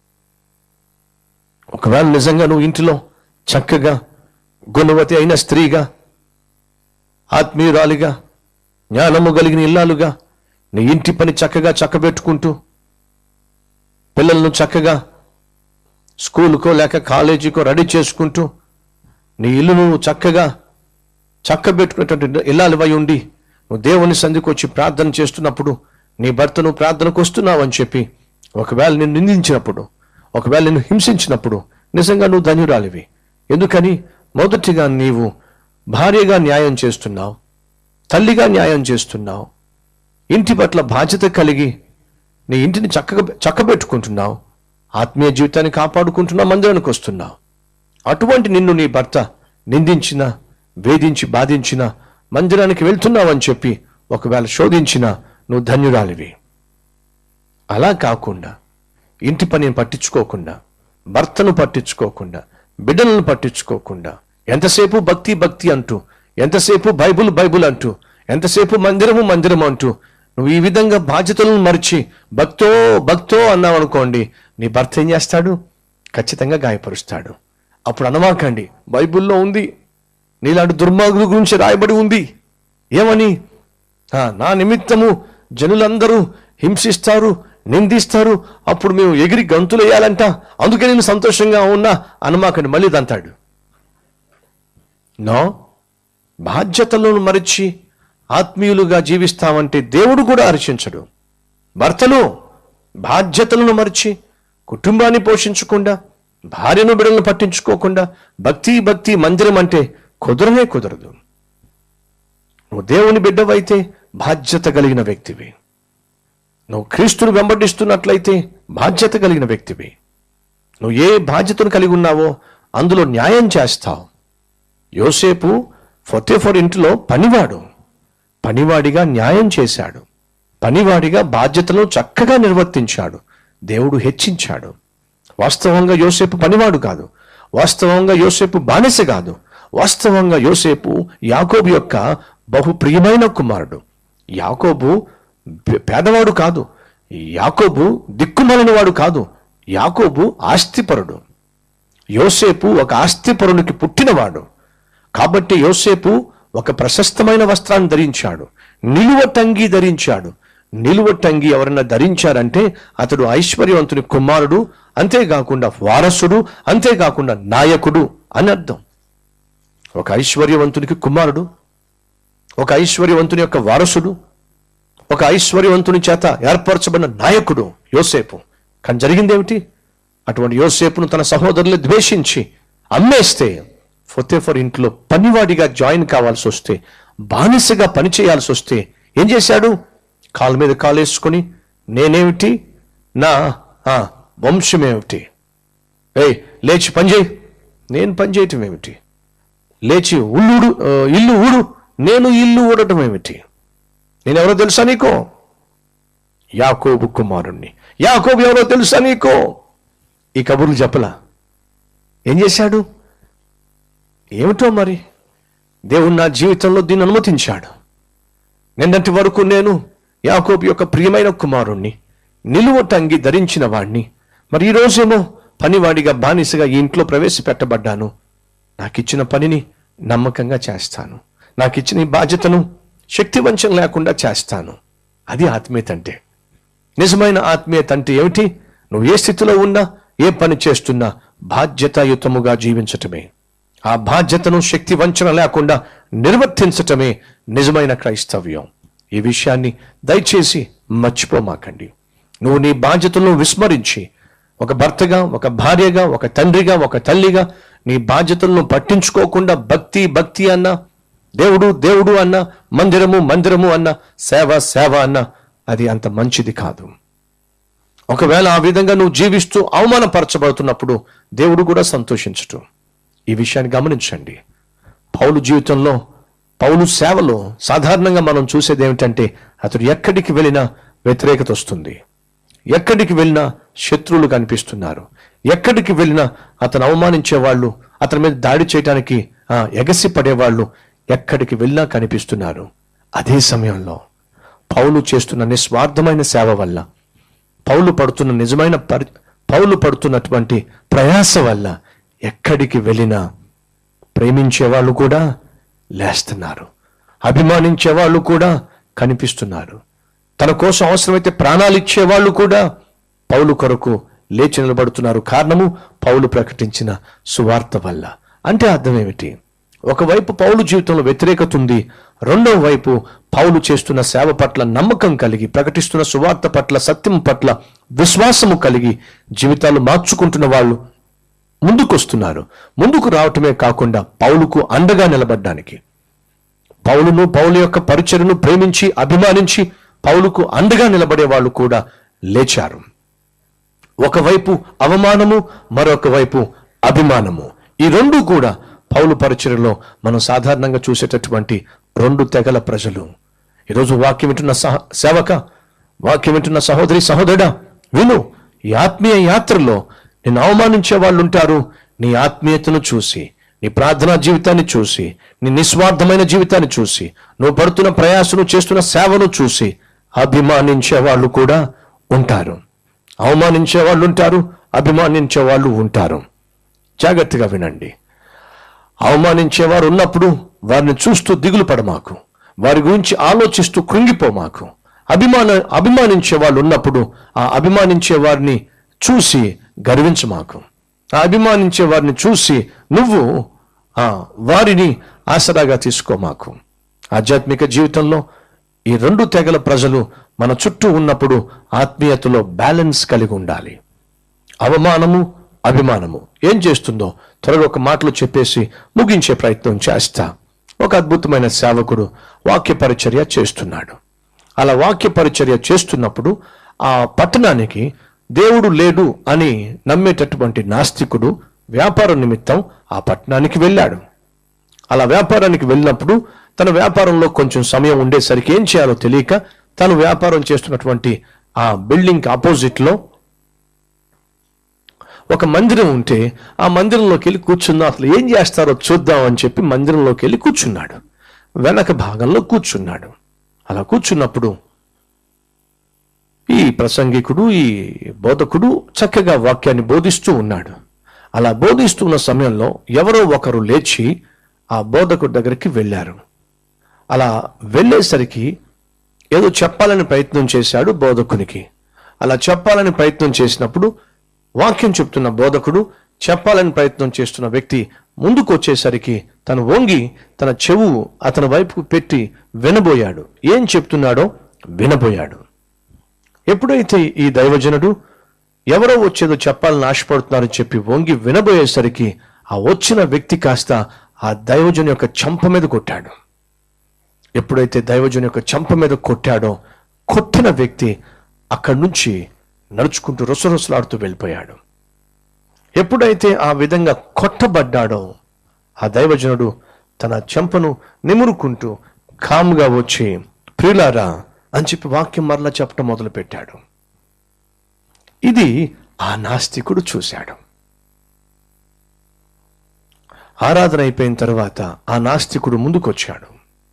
ఒకవేళ నిజంగా నువ్వు ఇంటిలో చక్కగా గుణవతి అయిన స్త్రీగా ఆత్మీయురాలిగా జ్ఞానము కలిగిన ఇల్లాలుగా నీ ఇంటి పని చక్కగా చక్కబెట్టుకుంటూ పిల్లలను చక్కగా స్కూలుకో లేక కాలేజీకో రెడీ చేసుకుంటూ నీ ఇల్లును నువ్వు చక్కగా చక్కబెట్టుకునేటువంటి ఇల్లాలివై ఉండి నువ్వు దేవుని సంధికి వచ్చి ప్రార్థన చేస్తున్నప్పుడు నీ భర్తను ప్రార్థనకు వస్తున్నావు అని చెప్పి ఒకవేళ నిన్ను నిందించినప్పుడు ఒకవేళ నిన్ను హింసించినప్పుడు నిజంగా నువ్వు ధన్యురాలివి ఎందుకని మొదటిగా నీవు భార్యగా న్యాయం చేస్తున్నావు తల్లిగా న్యాయం చేస్తున్నావు ఇంటి పట్ల బాధ్యత కలిగి నీ ఇంటిని చక్కగా చక్కబెట్టుకుంటున్నావు ఆత్మీయ జీవితాన్ని కాపాడుకుంటున్నావు మందిరానికి వస్తున్నావు అటువంటి నిన్ను నీ భర్త నిందించిన వేధించి బాధించిన మందిరానికి వెళ్తున్నావని చెప్పి ఒకవేళ శోధించిన నువ్వు ధన్యురాలివి అలా కాకుండా ఇంటి పనిని పట్టించుకోకుండా భర్తను పట్టించుకోకుండా బిడ్డలను పట్టించుకోకుండా ఎంతసేపు భక్తి భక్తి అంటూ ఎంతసేపు బైబుల్ బైబుల్ అంటూ ఎంతసేపు మందిరము మందిరం అంటూ నువ్వు ఈ విధంగా బాధ్యతలను మరిచి భక్తో భక్తో అన్నావు అనుకోండి నీ భర్త ఏం చేస్తాడు ఖచ్చితంగా గాయపరుస్తాడు అప్పుడు అనమాకండి బైబిల్లో ఉంది నీలాంటి దుర్మార్గుల గురించి రాయబడి ఉంది ఏమని ఆ, నా నిమిత్తము జనులందరూ హింసిస్తారు నిందిస్తారు అప్పుడు మేము ఎగిరి గంతులు వేయాలంట అందుకే నేను సంతోషంగా ఉన్నా అనమాకండి మళ్ళీ దంతాడు నో బాధ్యతలను మరిచి ఆత్మీయులుగా జీవిస్తామంటే దేవుడు కూడా హర్షించడు భర్తలు బాధ్యతలను మరిచి కుటుంబాన్ని పోషించకుండా భార్యను బిడ్డలను పట్టించుకోకుండా భక్తి భక్తి మందిరం అంటే కుదరనే కుదరదు నువ్వు దేవుని బిడ్డవైతే బాధ్యత కలిగిన వ్యక్తివి నువ్వు క్రీస్తును వెంబడిస్తున్నట్లయితే బాధ్యత కలిగిన వ్యక్తివి నువ్వు ఏ బాధ్యతను కలిగి ఉన్నావో అందులో న్యాయం చేస్తావు యోసేపు ఫొతేఫర్ ఇంటిలో పనివాడు పనివాడిగా న్యాయం చేశాడు పనివాడిగా బాధ్యతలను చక్కగా నిర్వర్తించాడు దేవుడు హెచ్చించాడు వాస్తవంగా యోసేపు పనివాడు కాదు వాస్తవంగా యోసేపు బానిస కాదు వాస్తవంగా యోసేపు యాకోబు యొక్క బహు ప్రియమైన కుమారుడు యాకోబు పే- పేదవాడు కాదు యాకోబు దిక్కుమలని వాడు కాదు యాకోబు ఆస్తిపరుడు యోసేపు ఒక ఆస్తిపరునికి పుట్టినవాడు కాబట్టి యోసేపు ఒక ప్రశస్తమైన వస్త్రాన్ని ధరించాడు నిలువ టంగి ధరించాడు నిలువ టంగి ఎవరన్నా ధరించారంటే అతడు ఐశ్వర్యవంతుని కుమారుడు అంతేకాకుండా వారసుడు అంతేకాకుండా నాయకుడు అని అర్థం ఒక ఐశ్వర్యవంతునికి కుమారుడు ఒక ఐశ్వర్యవంతుని యొక్క వారసుడు ఒక ఐశ్వర్యవంతుని చేత ఏర్పరచబడిన నాయకుడు యోసేపు కానీ జరిగిందేమిటి అటువంటి యోసేపును తన సహోదరులు ద్వేషించి అమ్మేస్తే ఫొతేఫర్ ఇంట్లో పనివాడిగా జాయిన్ కావాల్సి వస్తే బానిసగా పని చేయాల్సి వస్తే ఏం చేశాడు కాలు మీద కాలేసుకొని నేనేమిటి నా ఆ, వంశమేమిటి ఏయ్ లేచి పని చేయి నేను పని చేయటం ఏమిటి లేచి ఉల్లుడు ఆ, ఇల్లు ఊడు నేను ఇల్లు ఊడటం ఏమిటి నేనెవరో తెలుసా నీకో యాకోబు కుమారుణ్ణి యాకోబు ఎవరో తెలుసా నీకో ఈ కబుర్లు చెప్పలా ఏం చేశాడు ఏమిటో మరి దేవుడు నా జీవితంలో దీన్ని అనుమతించాడు నిన్నటి వరకు నేను యాకోబు యొక్క ప్రియమైన కుమారుణ్ణి నిలువ టంగి ధరించిన వాణ్ణి మరి ఈ రోజేమో పనివాడిగా బానిసగా ఈ ఇంట్లో ప్రవేశపెట్టబడ్డాను నాకు ఇచ్చిన పనిని నమ్మకంగా చేస్తాను నాకు ఇచ్చిన ఈ బాధ్యతను శక్తివంచం లేకుండా చేస్తాను అది ఆత్మీయత అంటే నిజమైన ఆత్మీయత అంటే ఏమిటి నువ్వు ఏ స్థితిలో ఉన్నా ఏ పని చేస్తున్నా బాధ్యతాయుతముగా జీవించటమే ఆ బాధ్యతను శక్తి వంచన లేకుండా నిర్వర్తించటమే నిజమైన క్రైస్తవ్యం ఈ విషయాన్ని దయచేసి మర్చిపోమాకండి నువ్వు నీ బాధ్యతలను విస్మరించి ఒక భర్తగా ఒక భార్యగా ఒక తండ్రిగా ఒక తల్లిగా నీ బాధ్యతలను పట్టించుకోకుండా భక్తి భక్తి అన్న దేవుడు దేవుడు అన్న మందిరము మందిరము అన్న సేవ సేవ అన్న అది అంత మంచిది కాదు ఒకవేళ ఆ విధంగా నువ్వు జీవిస్తూ అవమానపరచబడుతున్నప్పుడు దేవుడు కూడా సంతోషించటు ఈ విషయాన్ని గమనించండి పౌలు జీవితంలో పౌలు సేవలో సాధారణంగా మనం చూసేది ఏమిటంటే అతడు ఎక్కడికి వెళ్ళినా వ్యతిరేకత వస్తుంది ఎక్కడికి వెళ్ళినా శత్రువులు కనిపిస్తున్నారు ఎక్కడికి వెళ్ళినా అతను అవమానించే వాళ్ళు అతని మీద దాడి చేయడానికి ఆ, ఎగసి పడేవాళ్ళు ఎక్కడికి వెళ్ళినా కనిపిస్తున్నారు అదే సమయంలో పౌలు చేస్తున్న నిస్వార్థమైన సేవ వల్ల పౌలు పడుతున్న నిజమైన పరి పౌలు పడుతున్నటువంటి ప్రయాస వల్ల ఎక్కడికి వెళ్ళినా ప్రేమించే వాళ్ళు కూడా లేస్తున్నారు అభిమానించే వాళ్ళు కూడా కనిపిస్తున్నారు తన కోసం అవసరమైతే ప్రాణాలు ఇచ్చే వాళ్ళు కూడా పౌలు కొరకు లేచి నిలబడుతున్నారు కారణము పౌలు ప్రకటించిన సువార్త వల్ల అంటే అర్థం ఏమిటి ఒకవైపు పౌలు జీవితంలో వ్యతిరేకత ఉంది రెండవ వైపు పౌలు చేస్తున్న సేవ పట్ల నమ్మకం కలిగి ప్రకటిస్తున్న సువార్త పట్ల సత్యం పట్ల విశ్వాసము కలిగి జీవితాలు మార్చుకుంటున్న వాళ్ళు ముందుకొస్తున్నారు ముందుకు రావటమే కాకుండా పౌలుకు అండగా నిలబడ్డానికి పౌలును పౌలు యొక్క పరిచయను ప్రేమించి అభిమానించి పౌలుకు అండగా నిలబడే వాళ్ళు కూడా లేచారు ఒకవైపు అవమానము మరొక వైపు అభిమానము ఈ రెండు కూడా పౌలు పరిచయలో మనం సాధారణంగా చూసేటటువంటి రెండు తెగల ప్రజలు ఈరోజు వాక్యం వింటున్న సహ సేవక వాక్యం వింటున్న సహోదరి సహోదరుడా విను ఈ ఆత్మీయ యాత్రలో నిన్ను అవమానించే వాళ్ళు ఉంటారు నీ ఆత్మీయతను చూసి నీ ప్రార్థనా జీవితాన్ని చూసి నీ నిస్వార్థమైన జీవితాన్ని చూసి నువ్వు పడుతున్న ప్రయాసను చేస్తున్న సేవను చూసి అభిమానించే వాళ్ళు కూడా ఉంటారు అవమానించే వాళ్ళు ఉంటారు అభిమానించే వాళ్ళు ఉంటారు జాగ్రత్తగా వినండి అవమానించేవారు ఉన్నప్పుడు వారిని చూస్తూ దిగులు పడమాకు వారి గురించి ఆలోచిస్తూ కృంగిపోమాకు అభిమాన అభిమానించే వాళ్ళు ఉన్నప్పుడు ఆ అభిమానించే వారిని చూసి గర్వించమాకు ఆ అభిమానించే వారిని చూసి నువ్వు ఆ వారిని ఆసరాగా తీసుకోమాకు ఆధ్యాత్మిక జీవితంలో ఈ రెండు తెగల ప్రజలు మన చుట్టూ ఉన్నప్పుడు ఆత్మీయతలో బ్యాలెన్స్ కలిగి ఉండాలి అవమానము అభిమానము ఏం చేస్తుందో త్వరగా ఒక మాటలో చెప్పేసి ముగించే ప్రయత్నం చేస్తా ఒక అద్భుతమైన సేవకుడు వాక్య పరిచర్య చేస్తున్నాడు అలా వాక్య పరిచర్య చేస్తున్నప్పుడు ఆ పట్టణానికి దేవుడు లేడు అని నమ్మేటటువంటి నాస్తికుడు వ్యాపార నిమిత్తం ఆ పట్టణానికి వెళ్ళాడు అలా వ్యాపారానికి వెళ్ళినప్పుడు తన వ్యాపారంలో కొంచెం సమయం ఉండేసరికి ఏం చేయాలో తెలియక తను వ్యాపారం చేస్తున్నటువంటి ఆ బిల్డింగ్ ఆపోజిట్ లో ఒక మందిరం ఉంటే ఆ మందిరంలోకి వెళ్ళి కూర్చుందాం అసలు ఏం చేస్తారో చూద్దాం అని చెప్పి మందిరంలోకి వెళ్ళి కూర్చున్నాడు వెనక భాగంలో కూర్చున్నాడు అలా కూర్చున్నప్పుడు ఈ ప్రసంగికుడు ఈ బోధకుడు చక్కగా వాక్యాన్ని బోధిస్తూ ఉన్నాడు అలా బోధిస్తున్న సమయంలో ఎవరో ఒకరు లేచి ఆ బోధకుడి దగ్గరికి వెళ్ళారు అలా వెళ్ళేసరికి ఏదో చెప్పాలని ప్రయత్నం చేశాడు బోధకునికి అలా చెప్పాలని ప్రయత్నం చేసినప్పుడు వాక్యం చెప్తున్న బోధకుడు చెప్పాలని ప్రయత్నం చేస్తున్న వ్యక్తి ముందుకు వచ్చేసరికి తను వంగి తన చెవు అతని వైపుకు పెట్టి వినబోయాడు ఏం చెప్తున్నాడో వినబోయాడు ఎప్పుడైతే ఈ దైవజనుడు ఎవరో వచ్చేదో చెప్పాలని ఆశపడుతున్నారని చెప్పి వంగి వినబోయేసరికి ఆ వచ్చిన వ్యక్తి కాస్త ఆ దైవజను యొక్క చంప మీద కొట్టాడు ఎప్పుడైతే దైవజను యొక్క చంప మీద కొట్టాడో కొట్టిన వ్యక్తి అక్కడి నుంచి నడుచుకుంటూ రుసరుసలాడుతూ వెళ్ళిపోయాడు ఎప్పుడైతే ఆ విధంగా కొట్టబడ్డాడో ఆ దైవజనుడు తన చెంపను నిమురుకుంటూ కాముగా వచ్చి ప్రియులారా అని చెప్పి వాక్యం మరలా చెప్పడం మొదలుపెట్టాడు ఇది ఆ నాస్తికుడు చూశాడు ఆరాధన అయిపోయిన తర్వాత ఆ నాస్తికుడు ముందుకొచ్చాడు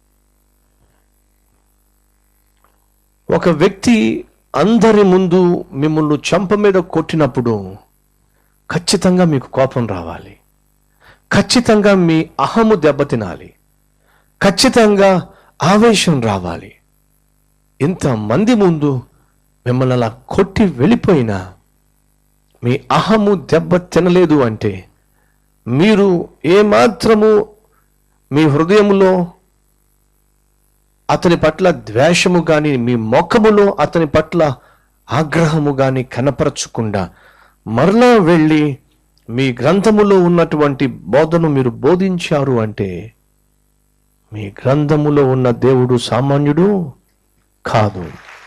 ఒక వ్యక్తి అందరి ముందు మిమ్మల్ని చంప మీద కొట్టినప్పుడు ఖచ్చితంగా మీకు కోపం రావాలి ఖచ్చితంగా మీ అహము దెబ్బతినాలి ఖచ్చితంగా ఆవేశం రావాలి ఇంతమంది ముందు మిమ్మల్ని అలా కొట్టి వెళ్ళిపోయినా మీ అహము దెబ్బ తినలేదు అంటే మీరు ఏమాత్రము మీ హృదయములో అతని పట్ల ద్వేషము కానీ మీ మొక్కములో అతని పట్ల ఆగ్రహము కానీ కనపరచకుండా మరలా వెళ్ళి మీ గ్రంథములో ఉన్నటువంటి బోధను మీరు బోధించారు అంటే మీ గ్రంథములో ఉన్న దేవుడు సామాన్యుడు కాదు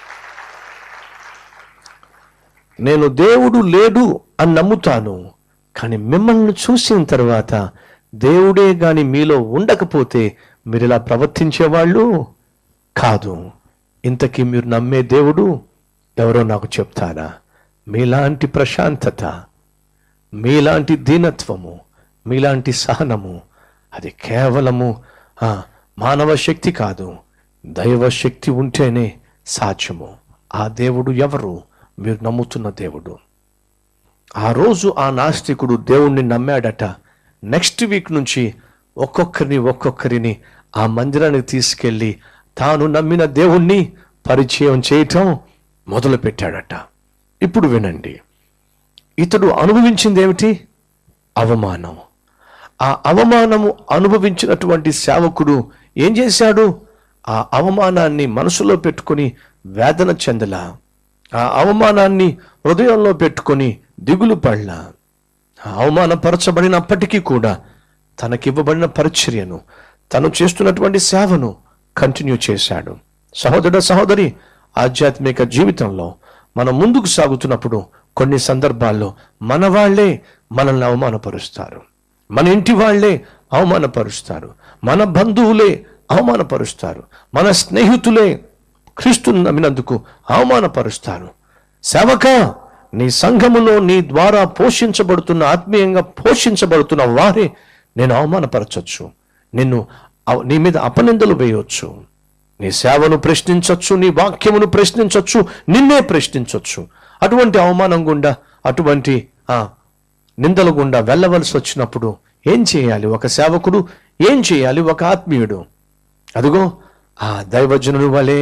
నేను దేవుడు లేడు అని నమ్ముతాను కానీ మిమ్మల్ని చూసిన తర్వాత దేవుడే గాని మీలో ఉండకపోతే మీరు ఇలా ప్రవర్తించేవాళ్ళు కాదు ఇంతకీ మీరు నమ్మే దేవుడు ఎవరో నాకు చెప్తారా మీలాంటి ప్రశాంతత మీలాంటి దీనత్వము మీలాంటి సహనము అది కేవలము ఆ, మానవ శక్తి కాదు దైవ శక్తి ఉంటేనే సాధ్యము ఆ దేవుడు ఎవరు మీరు నమ్ముతున్న దేవుడు ఆ రోజు ఆ నాస్తికుడు దేవుణ్ణి నమ్మాడట నెక్స్ట్ వీక్ నుంచి ఒక్కొక్కరిని ఒక్కొక్కరిని ఆ మందిరానికి తీసుకెళ్ళి తాను నమ్మిన దేవుణ్ణి పరిచయం చేయటం మొదలు పెట్టాడట ఇప్పుడు వినండి ఇతడు అనుభవించింది ఏమిటి అవమానం ఆ అవమానము అనుభవించినటువంటి సేవకుడు ఏం చేశాడు ఆ అవమానాన్ని మనసులో పెట్టుకొని వేదన చెందలా ఆ అవమానాన్ని హృదయంలో పెట్టుకొని దిగులు పడలా ఆ అవమానపరచబడినప్పటికీ కూడా తనకివ్వబడిన పరిచర్యను తను చేస్తున్నటువంటి సేవను కంటిన్యూ చేశాడు సహోదర సహోదరి ఆధ్యాత్మిక జీవితంలో మనం ముందుకు సాగుతున్నప్పుడు కొన్ని సందర్భాల్లో మన వాళ్ళే మనల్ని అవమానపరుస్తారు మన ఇంటి వాళ్ళే అవమానపరుస్తారు మన బంధువులే అవమానపరుస్తారు మన స్నేహితులే క్రీస్తుని నమ్మినందుకు అవమానపరుస్తారు సేవక నీ సంఘములో నీ ద్వారా పోషించబడుతున్న ఆత్మీయంగా పోషించబడుతున్న వారే నేను అవమానపరచొచ్చు నిన్ను అవ- నీ మీద అపనిందలు వేయవచ్చు నీ సేవను ప్రశ్నించవచ్చు నీ వాక్యమును ప్రశ్నించవచ్చు నిన్నే ప్రశ్నించవచ్చు అటువంటి అవమానం గుండా అటువంటి ఆ నిందల గుండా వెళ్ళవలసి వచ్చినప్పుడు ఏం చేయాలి ఒక సేవకుడు ఏం చేయాలి ఒక ఆత్మీయుడు అదిగో ఆ దైవజనుని వలె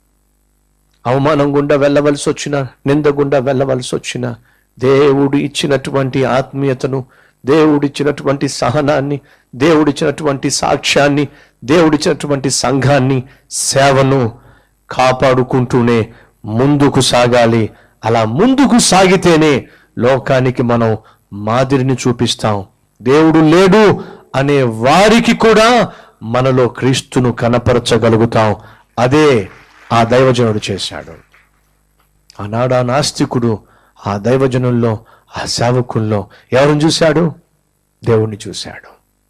అవమానం గుండా వెళ్ళవలసి వచ్చిన నింద గుండా వెళ్ళవలసి వచ్చిన దేవుడు ఇచ్చినటువంటి ఆత్మీయతను దేవుడిచ్చినటువంటి సహనాన్ని దేవుడిచ్చినటువంటి సాక్ష్యాన్ని దేవుడిచ్చినటువంటి సంఘాన్ని సేవను కాపాడుకుంటూనే ముందుకు సాగాలి అలా ముందుకు సాగితేనే లోకానికి మనం మాదిరిని చూపిస్తాం దేవుడు లేడు అనే వారికి కూడా మనలో క్రీస్తును కనపరచగలుగుతాం అదే ఆ దైవజనుడు చేశాడు ఆనాడు ఆ నాస్తికుడు ఆ దైవజనుల్లో ఆ సేవకుల్లో ఎవరిని చూశాడు దేవుణ్ణి చూశాడు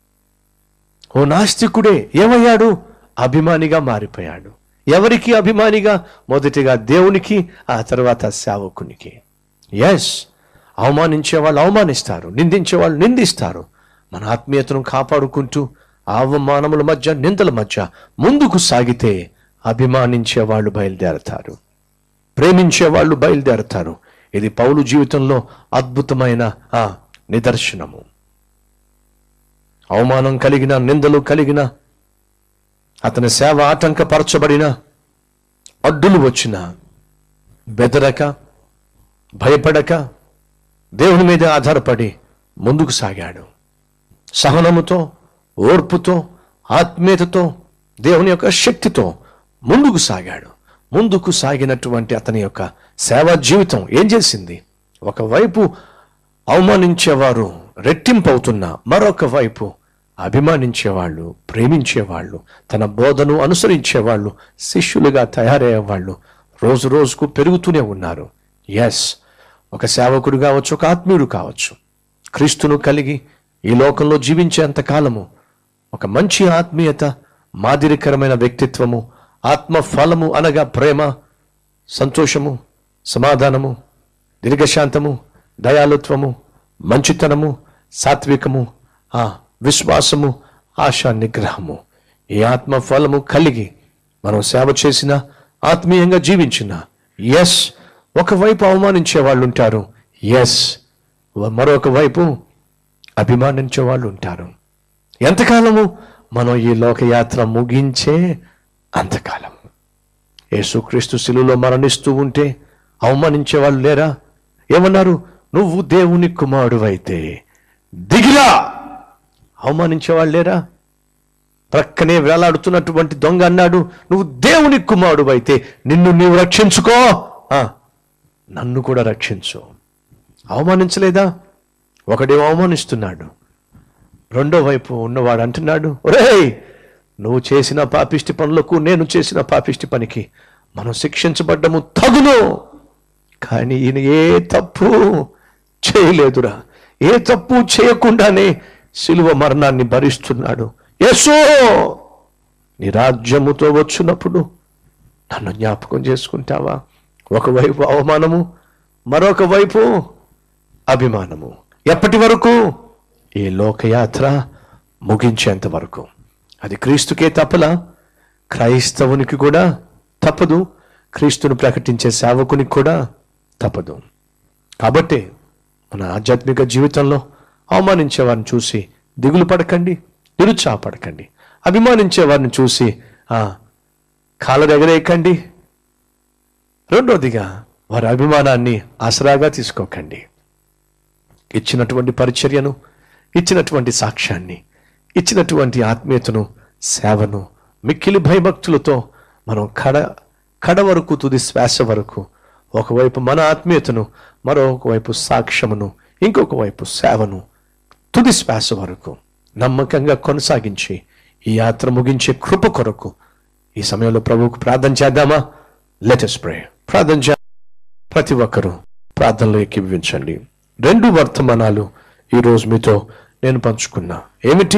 ఓ నాస్తికుడే ఏమయ్యాడు అభిమానిగా మారిపోయాడు ఎవరికి అభిమానిగా మొదటిగా దేవునికి ఆ తర్వాత సేవకునికి ఎస్ అవమానించే వాళ్ళు అవమానిస్తారు నిందించే వాళ్ళు నిందిస్తారు మన ఆత్మీయతను కాపాడుకుంటూ ఆ అవమానముల మధ్య నిందల మధ్య ముందుకు సాగితే అభిమానించే వాళ్ళు బయలుదేరతారు ప్రేమించే వాళ్ళు బయలుదేరతారు ఇది పౌలు జీవితంలో అద్భుతమైన ఆ నిదర్శనము అవమానం కలిగిన నిందలు కలిగిన అతని సేవ ఆటంకపరచబడిన అడ్డులు వచ్చిన బెదరక భయపడక దేవుని మీద ఆధారపడి ముందుకు సాగాడు సహనముతో ఓర్పుతో ఆత్మీయతతో దేవుని యొక్క శక్తితో ముందుకు సాగాడు ముందుకు సాగినటువంటి అతని యొక్క సేవా జీవితం ఏం చేసింది ఒకవైపు అవమానించేవారు రెట్టింపవుతున్న మరొక వైపు అభిమానించేవాళ్ళు ప్రేమించేవాళ్ళు తన బోధను అనుసరించేవాళ్ళు శిష్యులుగా తయారయ్యేవాళ్ళు రోజు రోజుకు పెరుగుతూనే ఉన్నారు ఎస్ ఒక సేవకుడు కావచ్చు ఒక ఆత్మీయుడు కావచ్చు క్రీస్తును కలిగి ఈ లోకంలో జీవించేంత కాలము ఒక మంచి ఆత్మీయత మాదిరికరమైన వ్యక్తిత్వము ఆత్మ ఫలము అనగా ప్రేమ సంతోషము సమాధానము దీర్ఘశాంతము దయాలుత్వము మంచితనము సాత్వికము ఆ విశ్వాసము ఆశా నిగ్రహము ఈ ఆత్మ ఫలము కలిగి మనం సేవ చేసిన ఆత్మీయంగా జీవించిన ఎస్ ఒకవైపు అవమానించే వాళ్ళు ఉంటారు ఎస్ మరొక వైపు అభిమానించే వాళ్ళు ఉంటారు ఎంతకాలము మనం ఈ లోకయాత్ర ముగించే అంతకాలం యేసుక్రీస్తు శిలువలో మరణిస్తూ ఉంటే అవమానించే వాళ్ళు లేరా ఏమన్నారు నువ్వు దేవుని కుమారుడైతే దిగిరా అవమానించే వాళ్ళు లేరా ప్రక్కనే వేలాడుతున్నటువంటి దొంగ అన్నాడు నువ్వు దేవుని కుమారుడు అయితే నిన్ను నీవు రక్షించుకో ఆ, నన్ను కూడా రక్షించు అవమానించలేదా ఒకడేమో అవమానిస్తున్నాడు రెండో వైపు ఉన్నవాడు అంటున్నాడు ఒరేయ్ నువ్వు చేసిన పాపిష్టి పనులకు నేను చేసిన పాపిష్టి పనికి మనం శిక్షించబడ్డము తగును కానీ ఈయన ఏ తప్పు చేయలేదురా ఏ తప్పు చేయకుండానే శిలువ మరణాన్ని భరిస్తున్నాడు యేసో నీ రాజ్యముతో వచ్చినప్పుడు నన్ను జ్ఞాపకం చేసుకుంటావా ఒకవైపు అవమానము మరొక వైపు అభిమానము ఎప్పటి వరకు ఈ లోకయాత్ర ముగించేంత వరకు అది క్రీస్తుకే తప్పలా క్రైస్తవునికి కూడా తప్పదు క్రీస్తును ప్రకటించే సేవకునికి కూడా తప్పదు కాబట్టి మన ఆధ్యాత్మిక జీవితంలో అవమానించే వారిని చూసి దిగులు పడకండి నిరుత్సాహపడకండి అభిమానించే వారిని చూసి ఆ కాళ్ళ ఎగరేయకండి రెండోదిగా వారి అభిమానాన్ని ఆసరాగా తీసుకోకండి ఇచ్చినటువంటి పరిచర్యను ఇచ్చినటువంటి సాక్ష్యాన్ని ఇచ్చినటువంటి ఆత్మీయతను సేవను మిక్కిలి భయభక్తులతో మనం కడ కడ వరకు తుది శ్వాస వరకు ఒకవైపు మన ఆత్మీయతను మరొక వైపు సాక్ష్యమును ఇంకొక వైపు సేవను తుది శ్వాస వరకు నమ్మకంగా కొనసాగించి ఈ యాత్ర ముగించే కృప కొరకు ఈ సమయంలో ప్రభువుకు ప్రార్థన చేద్దామా లెటెస్ ప్రే ప్రార్థన చే ప్రతి ఒక్కరూ ప్రార్థనలో ఎక్కివించండి రెండు వర్తమానాలు ఈరోజు మీతో నేను పంచుకున్నా ఏమిటి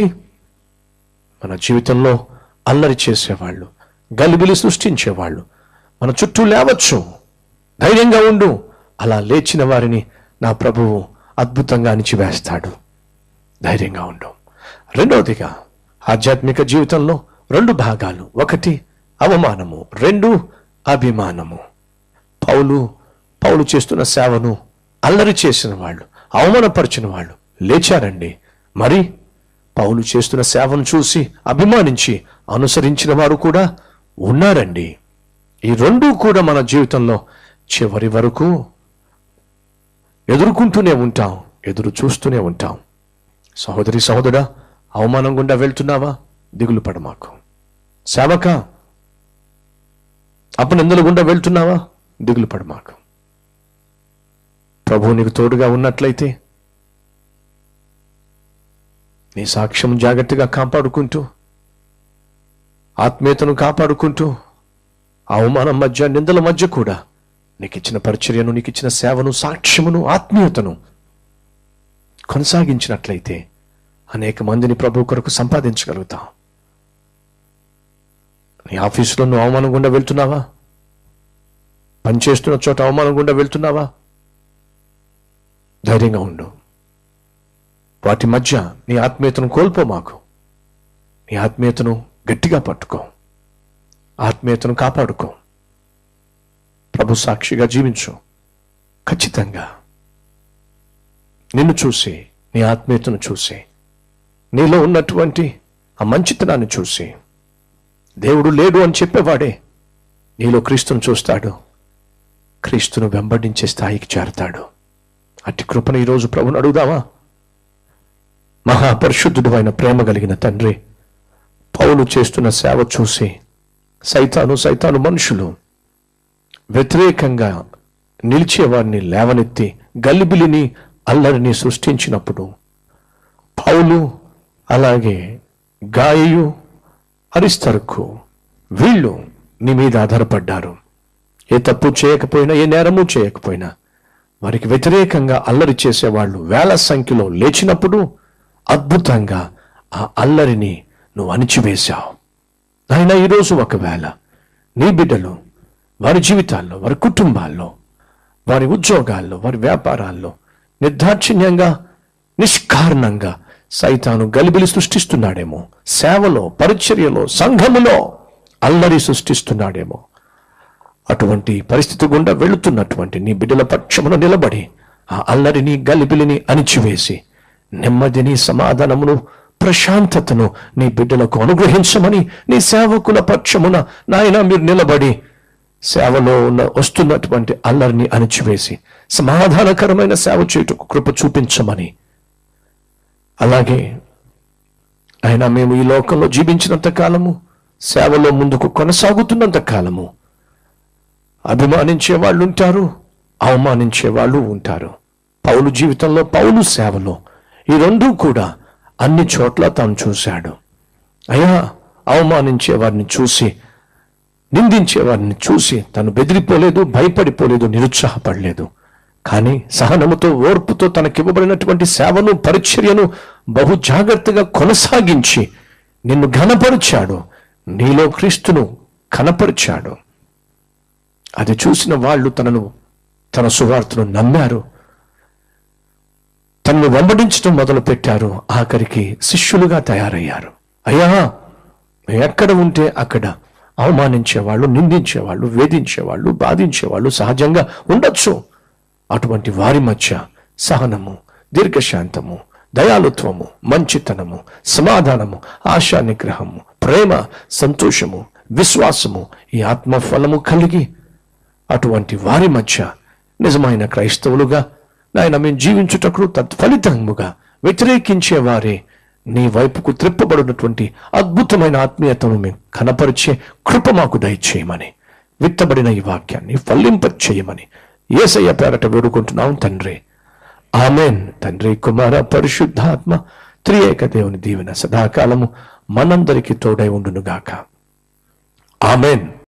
మన జీవితంలో అల్లరి చేసేవాళ్ళు గలిబిలి సృష్టించేవాళ్ళు మన చుట్టూ లేవచ్చు ధైర్యంగా ఉండు అలా లేచిన వారిని నా ప్రభువు అద్భుతంగా అణిచివేస్తాడు ధైర్యంగా ఉండు రెండవదిగా ఆధ్యాత్మిక జీవితంలో రెండు భాగాలు ఒకటి అవమానము రెండు అభిమానము పౌలు పౌలు చేస్తున్న సేవను అల్లరి చేసిన వాళ్ళు అవమానపరిచిన వాళ్ళు లేచారండి మరి పౌలు చేస్తున్న సేవను చూసి అభిమానించి అనుసరించిన వారు కూడా ఉన్నారండి ఈ రెండు కూడా మన జీవితంలో చివరి వరకు ఎదుర్కొంటూనే ఉంటాం ఎదురు చూస్తూనే ఉంటాం సహోదరి సహోదరా అవమానం గుండా వెళ్తున్నావా దిగులు పడమాకు సేవక అపనిందల గుండా వెళ్తున్నావా దిగులు పడమాకు ప్రభువు నీకు తోడుగా ఉన్నట్లయితే నీ సాక్ష్యం జాగ్రత్తగా కాపాడుకుంటూ ఆత్మీయతను కాపాడుకుంటూ అవమానం మధ్య నిందల మధ్య కూడా నీకు ఇచ్చిన పరిచర్యను నీకు ఇచ్చిన సేవను సాక్ష్యమును ఆత్మీయతను కొనసాగించినట్లయితే అనేక మందిని ప్రభు కొరకు సంపాదించగలుగుతాం నీ ఆఫీసులో నువ్వు అవమానం గుండా వెళ్తున్నావా పనిచేస్తున్న చోట అవమానం గుండా వెళ్తున్నావా ధైర్యంగా ఉండు వాటి మధ్య నీ ఆత్మీయతను కోల్పో మాకు నీ ఆత్మీయతను గట్టిగా పట్టుకో ఆత్మీయతను కాపాడుకో ప్రభు సాక్షిగా జీవించు ఖచ్చితంగా నిన్ను చూసి నీ ఆత్మీయతను చూసి నీలో ఉన్నటువంటి ఆ మంచితనాన్ని చూసి దేవుడు లేడు అని చెప్పేవాడే నీలో క్రీస్తును చూస్తాడు క్రీస్తును వెంబడించే స్థాయికి చేరతాడు అట్టి కృపను ఈరోజు ప్రభుని అడుగుదామా మహాపరిశుద్ధుడు అయిన ప్రేమ కలిగిన తండ్రి పౌలు చేస్తున్న సేవ చూసి సైతాను సైతాను మనుషులు వ్యతిరేకంగా నిలిచేవారిని లేవనెత్తి గల్లిబిలిని అల్లరిని సృష్టించినప్పుడు పౌలు అలాగే గాయు అరిస్తరుకు వీళ్ళు నీ మీద ఆధారపడ్డారు ఏ తప్పు చేయకపోయినా ఏ నేరము చేయకపోయినా వారికి వ్యతిరేకంగా అల్లరి చేసేవాళ్ళు వేల సంఖ్యలో లేచినప్పుడు అద్భుతంగా ఆ అల్లరిని నువ్వు అణిచివేశావు నాయన ఈరోజు ఒకవేళ నీ బిడ్డలు వారి జీవితాల్లో వారి కుటుంబాల్లో వారి ఉద్యోగాల్లో వారి వ్యాపారాల్లో నిర్దాక్షిణ్యంగా నిష్కారణంగా సైతాను గలిబిలి సృష్టిస్తున్నాడేమో సేవలో పరిచర్యలో సంఘములో అల్లరి సృష్టిస్తున్నాడేమో అటువంటి పరిస్థితి గుండా వెళుతున్నటువంటి నీ బిడ్డల పక్షమున నిలబడి ఆ అల్లరిని గలిబిలిని అణిచివేసి నెమ్మదిని సమాధానమును ప్రశాంతతను నీ బిడ్డలకు అనుగ్రహించమని నీ సేవకుల పక్షమున నాయన మీరు నిలబడి సేవలో ఉన్న వస్తున్నటువంటి అల్లరిని అణిచివేసి సమాధానకరమైన సేవ చేయుటకు కృప చూపించమని అలాగే ఆయన మేము ఈ లోకంలో జీవించినంత కాలము సేవలో ముందుకు కొనసాగుతున్నంత కాలము అభిమానించే వాళ్ళు ఉంటారు అవమానించే వాళ్ళు ఉంటారు పౌలు జీవితంలో పౌలు సేవలో ఈ రెండూ కూడా అన్ని చోట్ల తాను చూశాడు అయ్యా అవమానించే వారిని చూసి నిందించే వారిని చూసి తను బెదిరిపోలేదు భయపడిపోలేదు నిరుత్సాహపడలేదు కానీ సహనముతో ఓర్పుతో తనకివ్వబడినటువంటి సేవను పరిచర్యను బహు జాగ్రత్తగా కొనసాగించి నిన్ను ఘనపరిచాడు నీలో క్రీస్తును కనపరిచాడు అది చూసిన వాళ్ళు తనను తన సువార్తను నమ్మారు తనను వెంబడించడం మొదలు పెట్టారు ఆఖరికి శిష్యులుగా తయారయ్యారు అయ్యా ఎక్కడ ఉంటే అక్కడ అవమానించేవాళ్ళు నిందించేవాళ్ళు వేధించేవాళ్ళు బాధించేవాళ్ళు సహజంగా ఉండొచ్చు అటువంటి వారి మధ్య సహనము దీర్ఘశాంతము దయాలుత్వము మంచితనము సమాధానము ఆశా నిగ్రహము ప్రేమ సంతోషము విశ్వాసము ఈ ఆత్మఫలము కలిగి అటువంటి వారి మధ్య నిజమైన క్రైస్తవులుగా నాయన మేము జీవించుటకు తత్ఫలితముగా వ్యతిరేకించే వారే నీ వైపుకు త్రిప్పబడినటువంటి అద్భుతమైన ఆత్మీయతను మేము కనపరిచే కృప మాకు దయచేయమని విత్తబడిన ఈ వాక్యాన్ని ఫలింప చేయమని ఏసయ్య పేరట వేడుకుంటున్నాం తండ్రి ఆమెన్ తండ్రి కుమార పరిశుద్ధాత్మ త్రియేక దేవుని దీవెన సదాకాలము మనందరికీ తోడై ఉండునుగాక ఆమెన్